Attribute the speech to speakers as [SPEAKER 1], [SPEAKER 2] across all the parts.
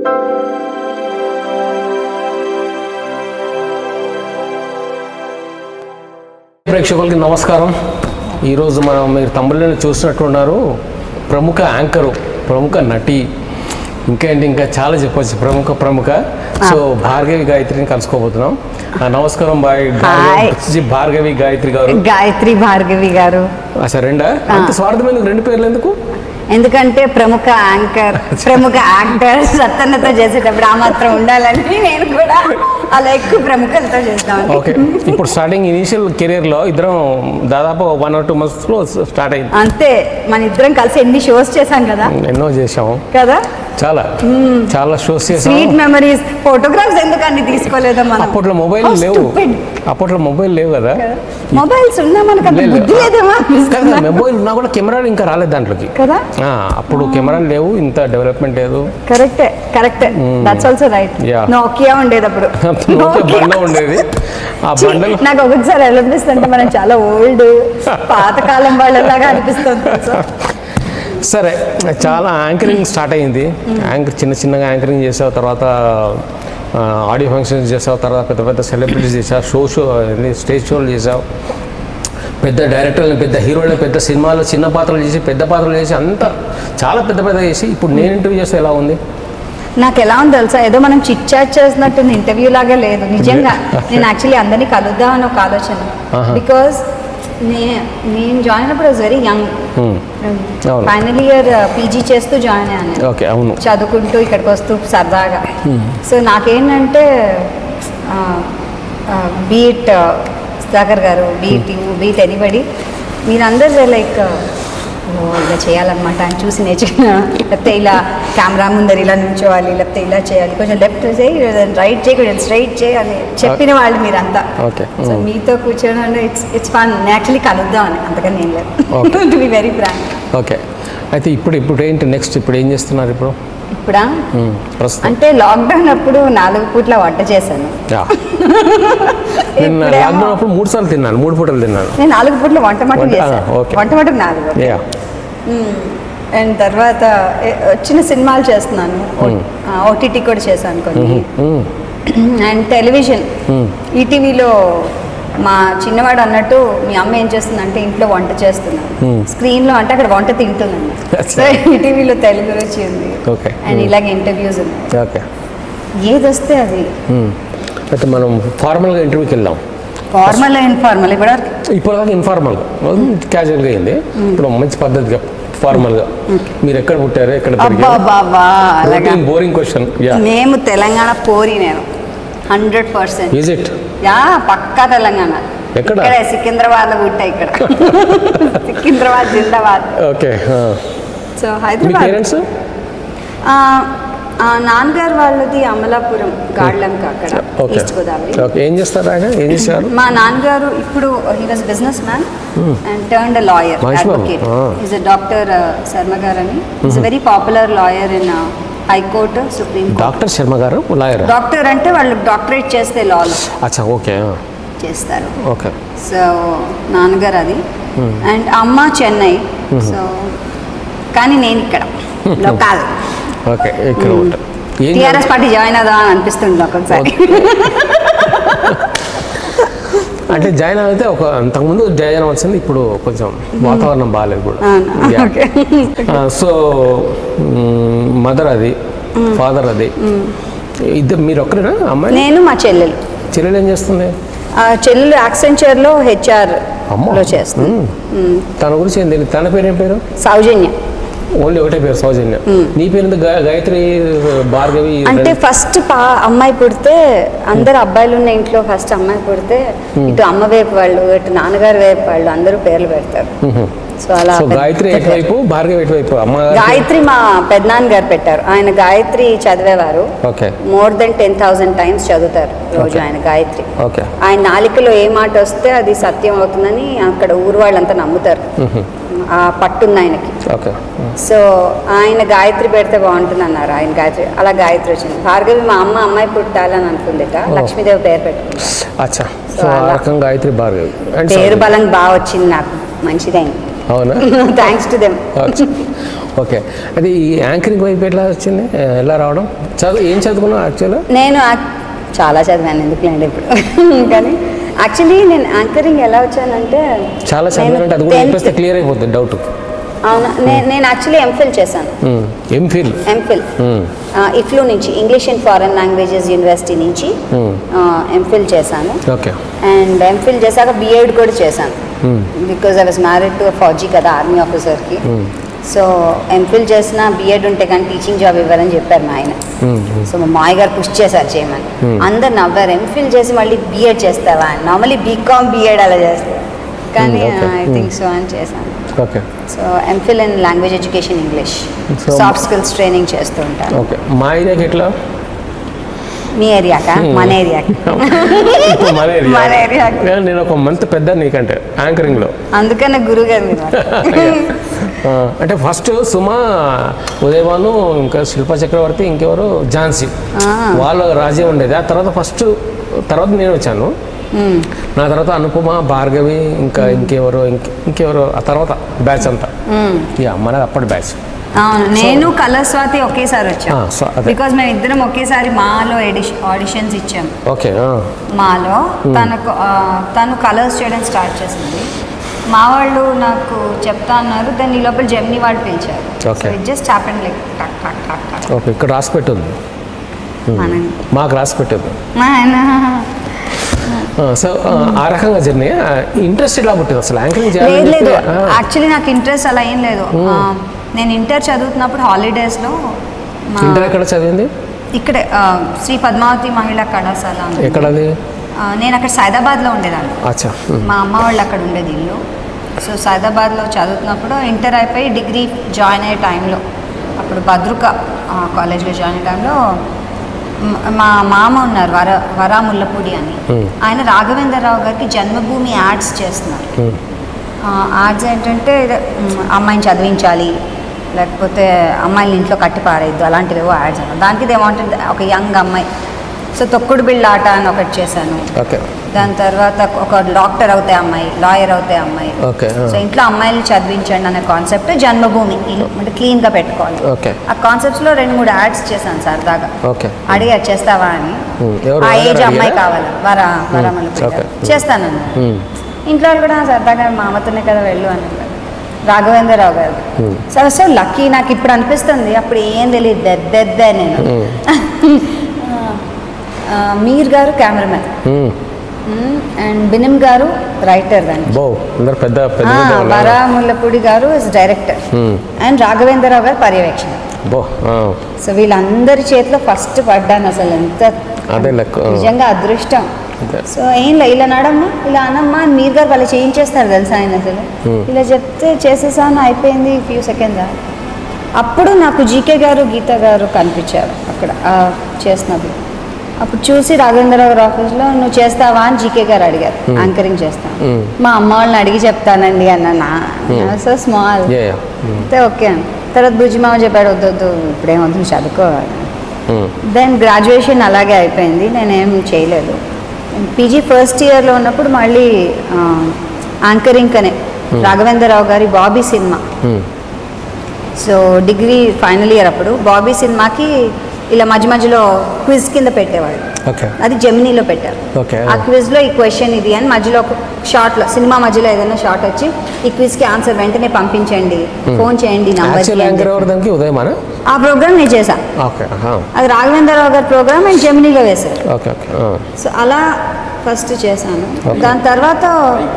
[SPEAKER 1] ప్రేక్షకులకి నమస్కారం ఈరోజు మనం మీరు తమిళని చూసినట్టున్నారు ప్రముఖ యాంకరు ప్రముఖ నటి ఇంకా ఏంటి ఇంకా చాలా చెప్పొచ్చు ప్రముఖ ప్రముఖ సో భార్గవి గాయత్రిని కలుసుకోబోతున్నాం ఆ, నమస్కారం బాయ్
[SPEAKER 2] హాయ్.
[SPEAKER 1] జీ భార్గవి గాయత్రి గారు
[SPEAKER 2] గాయత్రి భార్గవి గారు
[SPEAKER 1] అసలు రెండా అంత స్వార్థం ఎందుకు రెండు పేర్లు ఎందుకు
[SPEAKER 2] ఎందుకంటే ప్రముఖ యాంకర్ ప్రముఖ యాక్టర్ సత్తన్నతో చేసేటప్పుడు ఆ మాత్రం ఉండాలని నేను కూడా అలా ఎక్కువ ప్రముఖులతో చేస్తాను
[SPEAKER 1] ఓకే ఇప్పుడు స్టార్టింగ్ ఇనీషియల్ కెరీర్లో ఇద్దరం దాదాపు వన్ ఆర్ టూ మంత్స్లో స్టార్ట్ అయింది
[SPEAKER 2] అంతే మన ఇద్దరం కలిసి ఎన్ని షోస్ చేశాం కదా
[SPEAKER 1] ఎన్నో చేసాము
[SPEAKER 2] కదా
[SPEAKER 1] చాలా చాలా షోస్ చేసాము
[SPEAKER 2] స్వీట్ మెమరీస్ ఫోటోగ్రాఫ్స్ ఎందుకు అన్ని తీసుకోలేదా మనం
[SPEAKER 1] అప్పట్లో మొబైల్
[SPEAKER 2] How
[SPEAKER 1] లేవు
[SPEAKER 2] stupid.
[SPEAKER 1] అప్పట్లో మొబైల్ లేవు కదా
[SPEAKER 2] మొబైల్స్ ఉన్నా మనకు అంత
[SPEAKER 1] లేదు.
[SPEAKER 2] బుద్ధి లేదేమో అనిపిస్తుంది
[SPEAKER 1] కదా మొబైల్ ఉన్నా కూడా కెమెరాలు ఇంకా రాలేదు దాంట్లోకి
[SPEAKER 2] కదా
[SPEAKER 1] ఆ, అప్పుడు కెమెరాలు లేవు ఇంత డెవలప్మెంట్ లేదు
[SPEAKER 2] కరెక్టే కరెక్టే that's also right
[SPEAKER 1] Yeah.
[SPEAKER 2] Nokia ఉండేది అప్పుడు
[SPEAKER 1] నోకియా బండ ఉండేది ఆ
[SPEAKER 2] ఛీ,
[SPEAKER 1] బండలు
[SPEAKER 2] నాకు ఒకసారి ఎలా అనిపిస్తుంది మనం చాలా ఓల్డ్ పాతకాలం వాళ్ళలాగా అనిపిస్తుంది తెలుసా?
[SPEAKER 1] సరే చాలా యాంకరింగ్ స్టార్ట్ అయింది యాంకర్ చిన్న చిన్నగా యాంకరింగ్ చేసావు తర్వాత ఆడియో ఫంక్షన్స్ చేసావు తర్వాత పెద్ద పెద్ద సెలబ్రిటీస్ చేసావు షో షో స్టేజ్ షోలు చేసావు పెద్ద డైరెక్టర్లు పెద్ద హీరోలు పెద్ద సినిమాలు చిన్న పాత్రలు చేసి పెద్ద పాత్రలు చేసి అంతా చాలా పెద్ద పెద్ద చేసి ఇప్పుడు నేను ఇంటర్వ్యూ చేస్తే ఎలా ఉంది
[SPEAKER 2] నాకు ఎలా ఉంది తెలుసా ఏదో మనం చిట్ చాట్ చేసినట్టుంది ఇంటర్వ్యూ లాగా లేదు నిజంగా నేను యాక్చువల్లీ అందరినీ కలుద్దాం అని ఒక ఆలోచన
[SPEAKER 1] ఆహా.
[SPEAKER 2] బికాస్ నే నేను జాయిన్ అయినప్పుడు వెరీ యంగ్
[SPEAKER 1] Hmm. అవును.
[SPEAKER 2] ఫైనల్ ఇయర్ పీజీ చేస్తూ జాయిన్ అయ్యాను
[SPEAKER 1] ఓకే అవును
[SPEAKER 2] చదువుకుంటూ ఇక్కడికి వస్తూ సరదాగా సో నాకేంటంటే beat Sudhakar garu beat you beat anybody మీరందరూ లైక్ ఓ ఇలా చేయాలన్నమాట అని చూసి నేర్చుకున్నా లేకపోతే ఇలా కెమెరా ముందర ఇలా నుంచోవాలి లేకపోతే ఇలా చేయాలి కొంచెం లెఫ్ట్ చేయి రైట్ చేయి కొంచెం స్ట్రైట్ చేయి అని చెప్పిన వాళ్ళు మీరంతా
[SPEAKER 1] ఓకే
[SPEAKER 2] సో మీతో కూర్చోడం ఇట్స్ ఇట్స్ ఫన్ యాక్చువల్లీ కలుద్దాం అని అంతకని నేను
[SPEAKER 1] Okay.
[SPEAKER 2] లేదు to be very frank
[SPEAKER 1] okay అయితే ఇప్పుడు ఇప్పుడు ఏంటి నెక్స్ట్ ఇప్పుడు ఏం చేస్తున్నారు ఇప్పుడు
[SPEAKER 2] ఇప్పుడా
[SPEAKER 1] Hmm. ప్రస్తుతం
[SPEAKER 2] అంటే లాక్డౌన్ అప్పుడు నాలుగు పూట్ల వంట చేశాను
[SPEAKER 1] యా. నేను
[SPEAKER 2] ఇప్పుడేమో-
[SPEAKER 1] లాక్డౌన్ అప్పుడు మూడు సార్లు తిన్నాను మూడు పూటలు తిన్నాను
[SPEAKER 2] నేను నాలుగు పూట్ల వంట మటం
[SPEAKER 1] వంట-
[SPEAKER 2] చేశాను
[SPEAKER 1] ఆ, okay.
[SPEAKER 2] వంట మటం నాలుగు
[SPEAKER 1] యా
[SPEAKER 2] అండ్ తర్వాత ఏ- వచ్చిన సినిమాలు చేస్తున్నాను ఓటీటీ కూడా చేశాను కొన్ని అండ్ టెలివిజన్ ఈటీవీలో మా చిన్నవాడు అన్నట్టు మీ అమ్మ ఏం చేస్తుందంటే ఇంట్లో వంట చేస్తున్నాను స్క్రీన్లో అంటే అక్కడ వంట తింటుందండి
[SPEAKER 1] That's
[SPEAKER 2] సో ఈటీవీలో తెలుగు రుచి ఉంది
[SPEAKER 1] Okay.
[SPEAKER 2] అండ్ ఇలాగే ఇంటర్వ్యూస్ ఉన్నాయి
[SPEAKER 1] ఓకే
[SPEAKER 2] ఏది వస్తే అది
[SPEAKER 1] అయితే మనం ఫార్మల్గా ఇంటర్వ్యూకి వెళ్దాం
[SPEAKER 2] ఫార్మల్ ఇన్ఫార్మల్ ఇప్పుడు
[SPEAKER 1] ఇప్పుడు దాకా ఇన్ఫార్మల్ క్యాజువల్గా అయింది ఇప్పుడు మంచి పద్ధతిగా ఫార్మల్గా మీరు ఎక్కడ పుట్టారు ఎక్కడ
[SPEAKER 2] అబ్బా బాబా అలాగా
[SPEAKER 1] బోరింగ్ క్వశ్చన్ యా
[SPEAKER 2] మేము తెలంగాణ పోరి నేను hundred percent
[SPEAKER 1] is it
[SPEAKER 2] yeah పక్కా తెలంగాణ
[SPEAKER 1] ఎక్కడ?
[SPEAKER 2] ఇక్కడే సికింద్రాబాద్ లో పుట్టా ఇక్కడ సికింద్రాబాద్ జిందాబాద్
[SPEAKER 1] ఓకే
[SPEAKER 2] సో
[SPEAKER 1] మీ
[SPEAKER 2] హైదరాబాద్
[SPEAKER 1] పేరెంట్స్
[SPEAKER 2] ఆ, ఆ, నాన్నగారు వాళ్ళది అమలాపురం గాడ్లంక అక్కడ
[SPEAKER 1] ఓకే
[SPEAKER 2] ఈస్ట్ గోదావరి
[SPEAKER 1] ఓకే ఏం చేస్తారు ఆయన ఏం చేశారు
[SPEAKER 2] మా నాన్నగారు ఇప్పుడు he was businessman and turn a lawyer
[SPEAKER 1] Nice one.
[SPEAKER 2] Advocate
[SPEAKER 1] Ah.
[SPEAKER 2] Is a doctor Sharma garu అని is very popular lawyer in high court supreme court
[SPEAKER 1] doctor Sharma garu lawyer
[SPEAKER 2] doctor అంటే వాళ్ళు డాక్టరేట్ చేస్తే లాలో
[SPEAKER 1] అచ్చా ఓకే
[SPEAKER 2] చేస్తారు
[SPEAKER 1] ఓకే
[SPEAKER 2] సో నాన్నగారు అది అండ్ అమ్మ చెన్నై సో కానీ నేను ఇక్కడ లోకల్
[SPEAKER 1] ఓకే ఇక్కడ ఉంటారు ఏం
[SPEAKER 2] టీఆర్ఎస్ పార్టీ జాయిన్ అవుదాం అని అనిపిస్తుంది ఒక్కొక్కసారి
[SPEAKER 1] అంటే జాయిన్ అయితే ఒక అంతకుముందు జాయిన్ అవ్వాల్సింది ఇప్పుడు కొంచెం వాతావరణం బాగాలేదు కూడా
[SPEAKER 2] అవునా?
[SPEAKER 1] Yeah.
[SPEAKER 2] ఓకే
[SPEAKER 1] ఆ, సో మదర్ అది ఫాదర్ అది ఇద్దరు మీరు ఒక్కరేనా అమ్మాయి
[SPEAKER 2] నేను మా చెల్లెలు
[SPEAKER 1] చెల్లెలు ఏం చేస్తుంది
[SPEAKER 2] ఆ చెల్లెలు యాక్సెంచర్లో హెచ్ఆర్
[SPEAKER 1] అమ్మో.
[SPEAKER 2] లో చేస్తుంది మ్మ్.
[SPEAKER 1] తన గురించి ఏం తెలియదు తన పేరు ఏం పేరు
[SPEAKER 2] సౌజన్య
[SPEAKER 1] ఓన్లీ ఒకటే పేరు సౌజన్య నీ పేరు ఎందుకు? గా- గాయత్రి భార్గవి
[SPEAKER 2] అంటే ఫస్ట్ పా అమ్మాయి పుడితే అందరు అబ్బాయిలు ఉన్న ఇంట్లో ఫస్ట్ అమ్మాయి పుడితే ఇటు అమ్మ వైపు వాళ్ళు ఇటు నాన్నగారి వైపు వాళ్ళు అందరూ పేర్లు పెడతారు సో అలా
[SPEAKER 1] సో
[SPEAKER 2] పెద్ద
[SPEAKER 1] గాయత్రి
[SPEAKER 2] పేరు.
[SPEAKER 1] ఎటువైపు భార్గవి ఎటువైపు అమ్మ
[SPEAKER 2] గాయత్రి మా పెద్దనాన్న గారు పెట్టారు ఆయన గాయత్రి చదివేవారు
[SPEAKER 1] okay
[SPEAKER 2] more then ten thousand times చదువుతారు రోజు
[SPEAKER 1] Okay.
[SPEAKER 2] ఆయన గాయత్రి
[SPEAKER 1] ఓకే
[SPEAKER 2] ఆయన నాలికలో ఏ మాట వస్తే అది సత్యం అవుతుందని అక్కడ ఊరు వాళ్ళంతా నమ్ముతారు ఆ పట్టుంది ఆయనకి
[SPEAKER 1] ఓకే
[SPEAKER 2] సో ఆయన గాయత్రి పెడితే బాగుంటుంది అన్నారు ఆయన గాయత్రి అలా గాయత్రి వచ్చింది భార్గవి మా అమ్మ అమ్మాయి పుట్టాలని అనుకుందిట లక్ష్మీదేవి పేరు పెట్టుకుంది
[SPEAKER 1] అచ్చా
[SPEAKER 2] So,
[SPEAKER 1] సో ఆ
[SPEAKER 2] అలా.
[SPEAKER 1] రకంగా గాయత్రి భార్గవి అండ్
[SPEAKER 2] పేరు బలం బాగా వచ్చింది నాకు మంచిదైంది
[SPEAKER 1] అవునా
[SPEAKER 2] థ్యాంక్స్ టు దెమ్
[SPEAKER 1] అచ్చా. ఓకే అది ఈ యాంకరింగ్ వైపు ఎట్లా వచ్చింది ఎలా రావడం చదువు ఏం చదువుకున్నావు యాక్చువల్గా
[SPEAKER 2] నేను యాక్- చాలా చదివాను ఎందుకులేండి ఇప్పుడు కానీ యాక్చువల్లీ నేను యాంకరింగ్ ఎలా వచ్చానంటే
[SPEAKER 1] చాలా
[SPEAKER 2] నేను
[SPEAKER 1] చదివారంటే అది కూడా
[SPEAKER 2] 10th
[SPEAKER 1] చెప్పేస్తే క్లియర్ అయిపోతుంది డౌట్
[SPEAKER 2] అవునా నే- నేను యాక్చువల్లీ ఎంఫిల్ చేశాను
[SPEAKER 1] ఎంఫిల్
[SPEAKER 2] ఎంఫిల్ ఇఫ్లూ నుంచి English and foreign languages university నుంచి ఎంఫిల్ చేశాను
[SPEAKER 1] ఓకే
[SPEAKER 2] అండ్ ఎంఫిల్ చేశాక బిఎడ్ కూడా చేశాను because I was married to ఫౌజీ కదా ఆర్మీ ఆఫీసర్కి సో ఎంఫిల్ చేసిన బిఎడ్ ఉంటే కానీ టీచింగ్ జాబ్ ఇవ్వరని చెప్పారు మా ఆయన సో మా మాయ గారు పుష్ చేశారు చేయమని అందరు నవ్వారు ఎంఫిల్ చేసి మళ్ళీ బిఎడ్ చేస్తావా నార్మలీ బీకామ్ బిఎడ్ అలా చేస్తారు కానీ
[SPEAKER 1] Hmm, okay.
[SPEAKER 2] I think so అని చేశాను
[SPEAKER 1] okay
[SPEAKER 2] so MPhil in language education English
[SPEAKER 1] So-
[SPEAKER 2] soft skills training చేస్తూ ఉంటాను
[SPEAKER 1] ఓకే మా ఏరియాకి ఎట్లా
[SPEAKER 2] మీ ఏరియాకా మన ఏరియాకి
[SPEAKER 1] మన
[SPEAKER 2] మన ఏరియాకి.
[SPEAKER 1] ఏరియా నేను ఒక మంత్ పెద్ద నీకంటే యాంకరింగ్లో
[SPEAKER 2] అందుకనే గురువు గారు మీరు
[SPEAKER 1] ఆ, అంటే ఫస్ట్ సుమ ఉదయభాను ఇంకా శిల్ప చక్రవర్తి ఇంకెవరు ఝాన్సీ వాళ్ళ రాజ్యం ఉండేది ఆ తర్వాత ఫస్ట్ తర్వాత నేను వచ్చాను నా తర్వాత అనుపమ భార్గవి ఇంకా ఇంకెవరు ఇంక ఇంకెవరు ఆ తర్వాత బ్యాచ్ అంతా యా మన అప్పటి బ్యాచ్
[SPEAKER 2] అవును నేను కలర్ స్వాతి ఒకేసారి వచ్చాం
[SPEAKER 1] ఆ, సో అదే.
[SPEAKER 2] బికాజ్ మేము ఇద్దరం ఒకేసారి మాలో ఎడిషన్ ఆడిషన్స్ ఇచ్చాం
[SPEAKER 1] ఓకే
[SPEAKER 2] మాలో తనకు ఆ, తను కలర్స్ చేయడం స్టార్ట్ చేసింది మా వాళ్ళు నాకు చెప్తా అన్నారు దాన్ని ఈ లోపల జెమ్ని వాళ్ళు పిలిచారు
[SPEAKER 1] Okay.
[SPEAKER 2] It just happen like టక్ టక్ టక్ టక్
[SPEAKER 1] ఓకే ఇక్కడ రాసి పెట్టింది
[SPEAKER 2] మనం
[SPEAKER 1] మాకు రాసి పెట్టింది
[SPEAKER 2] ఆయన
[SPEAKER 1] సో ఆ రకంగా జర్నీ ఇంట్రెస్ట్ ఎలా పుట్టింది అసలు యాంకరింగ్
[SPEAKER 2] లేదు లేదు
[SPEAKER 1] చేయాలి
[SPEAKER 2] యాక్చువల్లీ నాకు ఇంట్రెస్ట్ అలా ఏం లేదు ఆ, నేను ఇంటర్ చదువుతున్నప్పుడు హాలిడేస్లో
[SPEAKER 1] ఇంటర్ ఎక్కడ చదివింది
[SPEAKER 2] ఇక్కడే ఆ, శ్రీ పద్మావతి మహిళా కళాశాల ఉంది.
[SPEAKER 1] ఎక్కడది
[SPEAKER 2] ఆ, నేను అక్కడ సైదాబాద్లో ఉండేదాన్ని
[SPEAKER 1] అచ్చా
[SPEAKER 2] మా అమ్మ వాళ్ళు అక్కడ ఉండేది ఇల్లు సో సైదాబాద్లో చదువుతున్నప్పుడు ఇంటర్ అయిపోయి డిగ్రీ జాయిన్ అయ్యే టైంలో అప్పుడు భద్రుక ఆ, కాలేజ్లో జాయిన్ అయ్యే టైంలో మ- మా మామ ఉన్నారు వర వరా ముల్లపూడి అని
[SPEAKER 1] Hmm.
[SPEAKER 2] ఆయన రాఘవేంద్రరావు గారికి జన్మభూమి యాడ్స్ చేస్తున్నారు యాడ్స్ ఏంటంటే ఇదే, మ్, అమ్మాయిని చదివించాలి లేకపోతే అమ్మాయిని ఇంట్లో కట్టి పారేయద్దు అలాంటివి ఏవో యాడ్స్ అన్నమాట దానికి ఏమంటుంది ఒక యంగ్ అమ్మాయి సో తొక్కుడు బిళ్ళ ఆట అని ఒకటి చేశాను
[SPEAKER 1] ఓకే
[SPEAKER 2] దాని తర్వాత ఒక డాక్టర్ అవుతాయి అమ్మాయి లాయర్ అవుతాయి అమ్మాయి
[SPEAKER 1] ఓకే
[SPEAKER 2] సో ఇంట్లో అమ్మాయిలు చదివించండి అనే కాన్సెప్ట్ జన్మభూమి ఇల్లు అంటే క్లీన్గా పెట్టుకోవాలి
[SPEAKER 1] ఓకే
[SPEAKER 2] ఆ కాన్సెప్ట్స్లో రెండు మూడు యాడ్స్ చేశాను సరదాగా
[SPEAKER 1] ఓకే
[SPEAKER 2] అడిగా చేస్తావా అని
[SPEAKER 1] Hmm. ఎవరు
[SPEAKER 2] ఆ
[SPEAKER 1] వరగారు
[SPEAKER 2] ఏజ్ అమ్మాయి
[SPEAKER 1] అడిగారా?
[SPEAKER 2] కావాలి వర వరమల
[SPEAKER 1] Okay.
[SPEAKER 2] చేస్తానన్న
[SPEAKER 1] Hmm.
[SPEAKER 2] ఇంట్లో వాళ్ళు కూడా సరదాగా మా అమ్మతోనే కదా వెళ్ళు అన్నారు రాఘవేంద్రరావు గారు
[SPEAKER 1] Hmm.
[SPEAKER 2] సో సో లక్కీ నాకు ఇప్పుడు అనిపిస్తుంది అప్పుడు ఏం తెలియదు దెద్దెద్ద నేను ఆ, మీర్ గారు కెమెరామెన్
[SPEAKER 1] Hmm.
[SPEAKER 2] అండ్ బినిమ్ గారు రైటర్ దాన్ని
[SPEAKER 1] బో అందరు పెద్ద పెద్ద పెద్ద వాళ్ళు.
[SPEAKER 2] Vara Mullapudi garu is director
[SPEAKER 1] Hmm.
[SPEAKER 2] And Raghavendra Rao garu పర్యవేక్షణ
[SPEAKER 1] బో ఆ,
[SPEAKER 2] సో వీళ్ళందరి చేతిలో ఫస్ట్ పడ్డాను అసలు ఎంత
[SPEAKER 1] అదే లెక్క ఆ.
[SPEAKER 2] నిజంగా అదృష్టం
[SPEAKER 1] అదే.
[SPEAKER 2] సో ఏం లే ఇలా నడమ్మా ఇలా అనమ్మా అని మీరు గారు వాళ్ళు చేయించేస్తారు తెలుసా ఆయన అసలు
[SPEAKER 1] Hmm.
[SPEAKER 2] ఇలా చెప్తే చేసేసాను అయిపోయింది ఫ్యూ సెకండ్స్ అప్పుడు నాకు జీకే గారు గీత గారు కనిపించారు అక్కడ ఆ, చేస్తున్నప్పుడు అప్పుడు చూసి రాఘవేంద్రరావు గారి ఆఫీస్లో నువ్వు చేస్తావా అని జీకే గారు అడిగారు యాంకరింగ్ చేస్తాను
[SPEAKER 1] Hmm.
[SPEAKER 2] మా అమ్మ వాళ్ళని అడిగి చెప్తానండి అన్న నా so small
[SPEAKER 1] Yeah, yeah. Hmm.
[SPEAKER 2] అయితే ఓకే అని. తర్వాత బుజ్జిమామ చెప్పాడు వద్దు వద్దు ఇప్పుడేమవుతుంది నువ్వు చదువుకోవాలి
[SPEAKER 1] Hmm.
[SPEAKER 2] దెన్ గ్రాడ్యుయేషన్ అలాగే అయిపోయింది నేనేం చేయలేదు పీజీ ఫస్ట్ ఇయర్లో ఉన్నప్పుడు మళ్ళీ యాంకరింగ్ అనే రాఘవేంద్రరావు గారి బాబీ సినిమా
[SPEAKER 1] Hmm.
[SPEAKER 2] So degree final year అప్పుడు బాబీ సినిమాకి ఇలా మధ్య మధ్యలో క్విజ్ కింద పెట్టేవాడు
[SPEAKER 1] ఓకే
[SPEAKER 2] అది జెమినీలో పెట్టారు
[SPEAKER 1] ఓకే
[SPEAKER 2] ఆ క్విజ్లో ఈ క్వశ్చన్ ఇది అని మధ్యలో ఒక షార్ట్లో సినిమా మధ్యలో ఏదైనా షార్ట్ వచ్చి ఈ క్విజ్కి ఆన్సర్ వెంటనే పంపించండి ఫోన్ చేయండి
[SPEAKER 1] యాక్చువల్ యాంకర్ ఎవరు
[SPEAKER 2] నంబర్
[SPEAKER 1] దానికి ఉదయమాన
[SPEAKER 2] ఆ ప్రోగ్రామ్ నేను చేశా
[SPEAKER 1] ఓకే
[SPEAKER 2] అది రాఘవేంద్రరావు గారి ప్రోగ్రామ్ అండ్ జెమినీలో వేశారు
[SPEAKER 1] ఓకే ఓకే
[SPEAKER 2] సో అలా ఫస్ట్ చేశాను
[SPEAKER 1] Okay.
[SPEAKER 2] దాని తర్వాత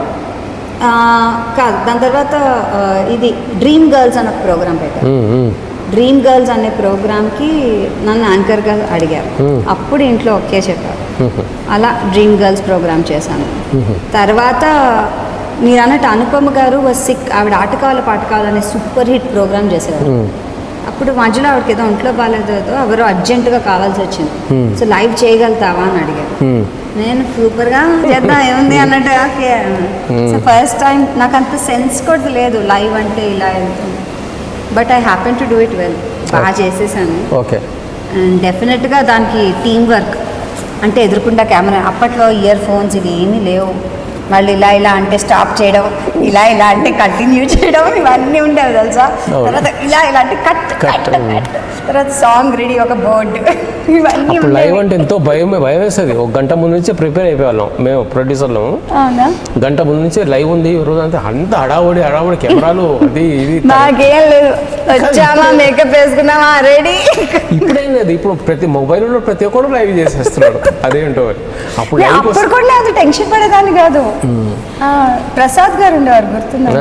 [SPEAKER 2] ఆ, కాదు దాని తర్వాత ఆ, ఇది డ్రీమ్ గర్ల్స్ అనే ప్రోగ్రామ్ పెట్టారు డ్రీమ్ గర్ల్స్ అనే ప్రోగ్రామ్కి నన్ను యాంకర్గా అడిగారు
[SPEAKER 1] Hmm.
[SPEAKER 2] అప్పుడు ఇంట్లో ఓకే చెప్పారు అలా డ్రీమ్ గర్ల్స్ ప్రోగ్రామ్ చేశాను తర్వాత మీరు అన్నట్టు అనుపమ గారు సిక్ ఆవిడ ఆట కావాలి పాట కావాలనే సూపర్ హిట్ ప్రోగ్రామ్ చేసేవారు అప్పుడు మధ్యలో ఆవిడకి ఏదో ఒంట్లో బాగాలేదు ఏదో ఎవరో అర్జెంటుగా కావాల్సి వచ్చింది
[SPEAKER 1] Hmm.
[SPEAKER 2] సో లైవ్ చేయగలుగుతావా అని అడిగారు నేను సూపర్గా చేద్దాం ఏముంది అన్నట్టు ఓకే సో ఫస్ట్ టైం నాకు అంత సెన్స్ కూడా లేదు లైవ్ అంటే ఇలా వెళ్తుంది but I happen to do it well బాగా చేసేసాను
[SPEAKER 1] ఓకే
[SPEAKER 2] అండ్ డెఫినెట్గా దానికి టీం వర్క్ అంటే ఎదురుకుండా కెమెరా అప్పట్లో ఇయర్ ఫోన్స్ ఇవి ఏమీ లేవు మళ్ళీ ఇలా ఇలా అంటే స్టాప్ చేయడం ఇలా ఇలా అంటే కంటిన్యూ చేయడం ఇవన్నీ ఉండేవి తెలుసా
[SPEAKER 1] అవును.
[SPEAKER 2] తర్వాత ఇలా ఇలా అంటే కట్
[SPEAKER 1] Cut.
[SPEAKER 2] కట్ కట్ తర్వాత సాంగ్ రెడీ ఒక బోర్డు ఇవన్నీ
[SPEAKER 1] అప్పుడు లైవ్
[SPEAKER 2] ఉండేవి
[SPEAKER 1] అంటే ఎంతో భయం భయం వేస్తుంది ఒక గంట ముందు నుంచే ప్రిపేర్ అయిపోయేవాళ్ళం మేము ప్రొడ్యూసర్లు
[SPEAKER 2] అవునా
[SPEAKER 1] గంట ముందు నుంచే లైవ్ ఉంది ఈ రోజు అంతా అంత హడావుడి హడావుడి కెమెరాలు అది ఇది
[SPEAKER 2] నాకేం లేదు వచ్చామా మేకప్ వేసుకున్నామా రెడీ
[SPEAKER 1] ఇప్పుడేం లేదు ఇప్పుడు ప్రతి మొబైల్లో ప్రతి ఒక్కరు లైవ్ చేసేస్తున్నాడు అదేంటో మరి. అప్పుడు లైవ్
[SPEAKER 2] అప్పుడు కూడా లేదు టెన్షన్ పడేదాన్ని కాదు ఆ, ప్రసాద్ గారు ఉండేవారు గుర్తున్నారు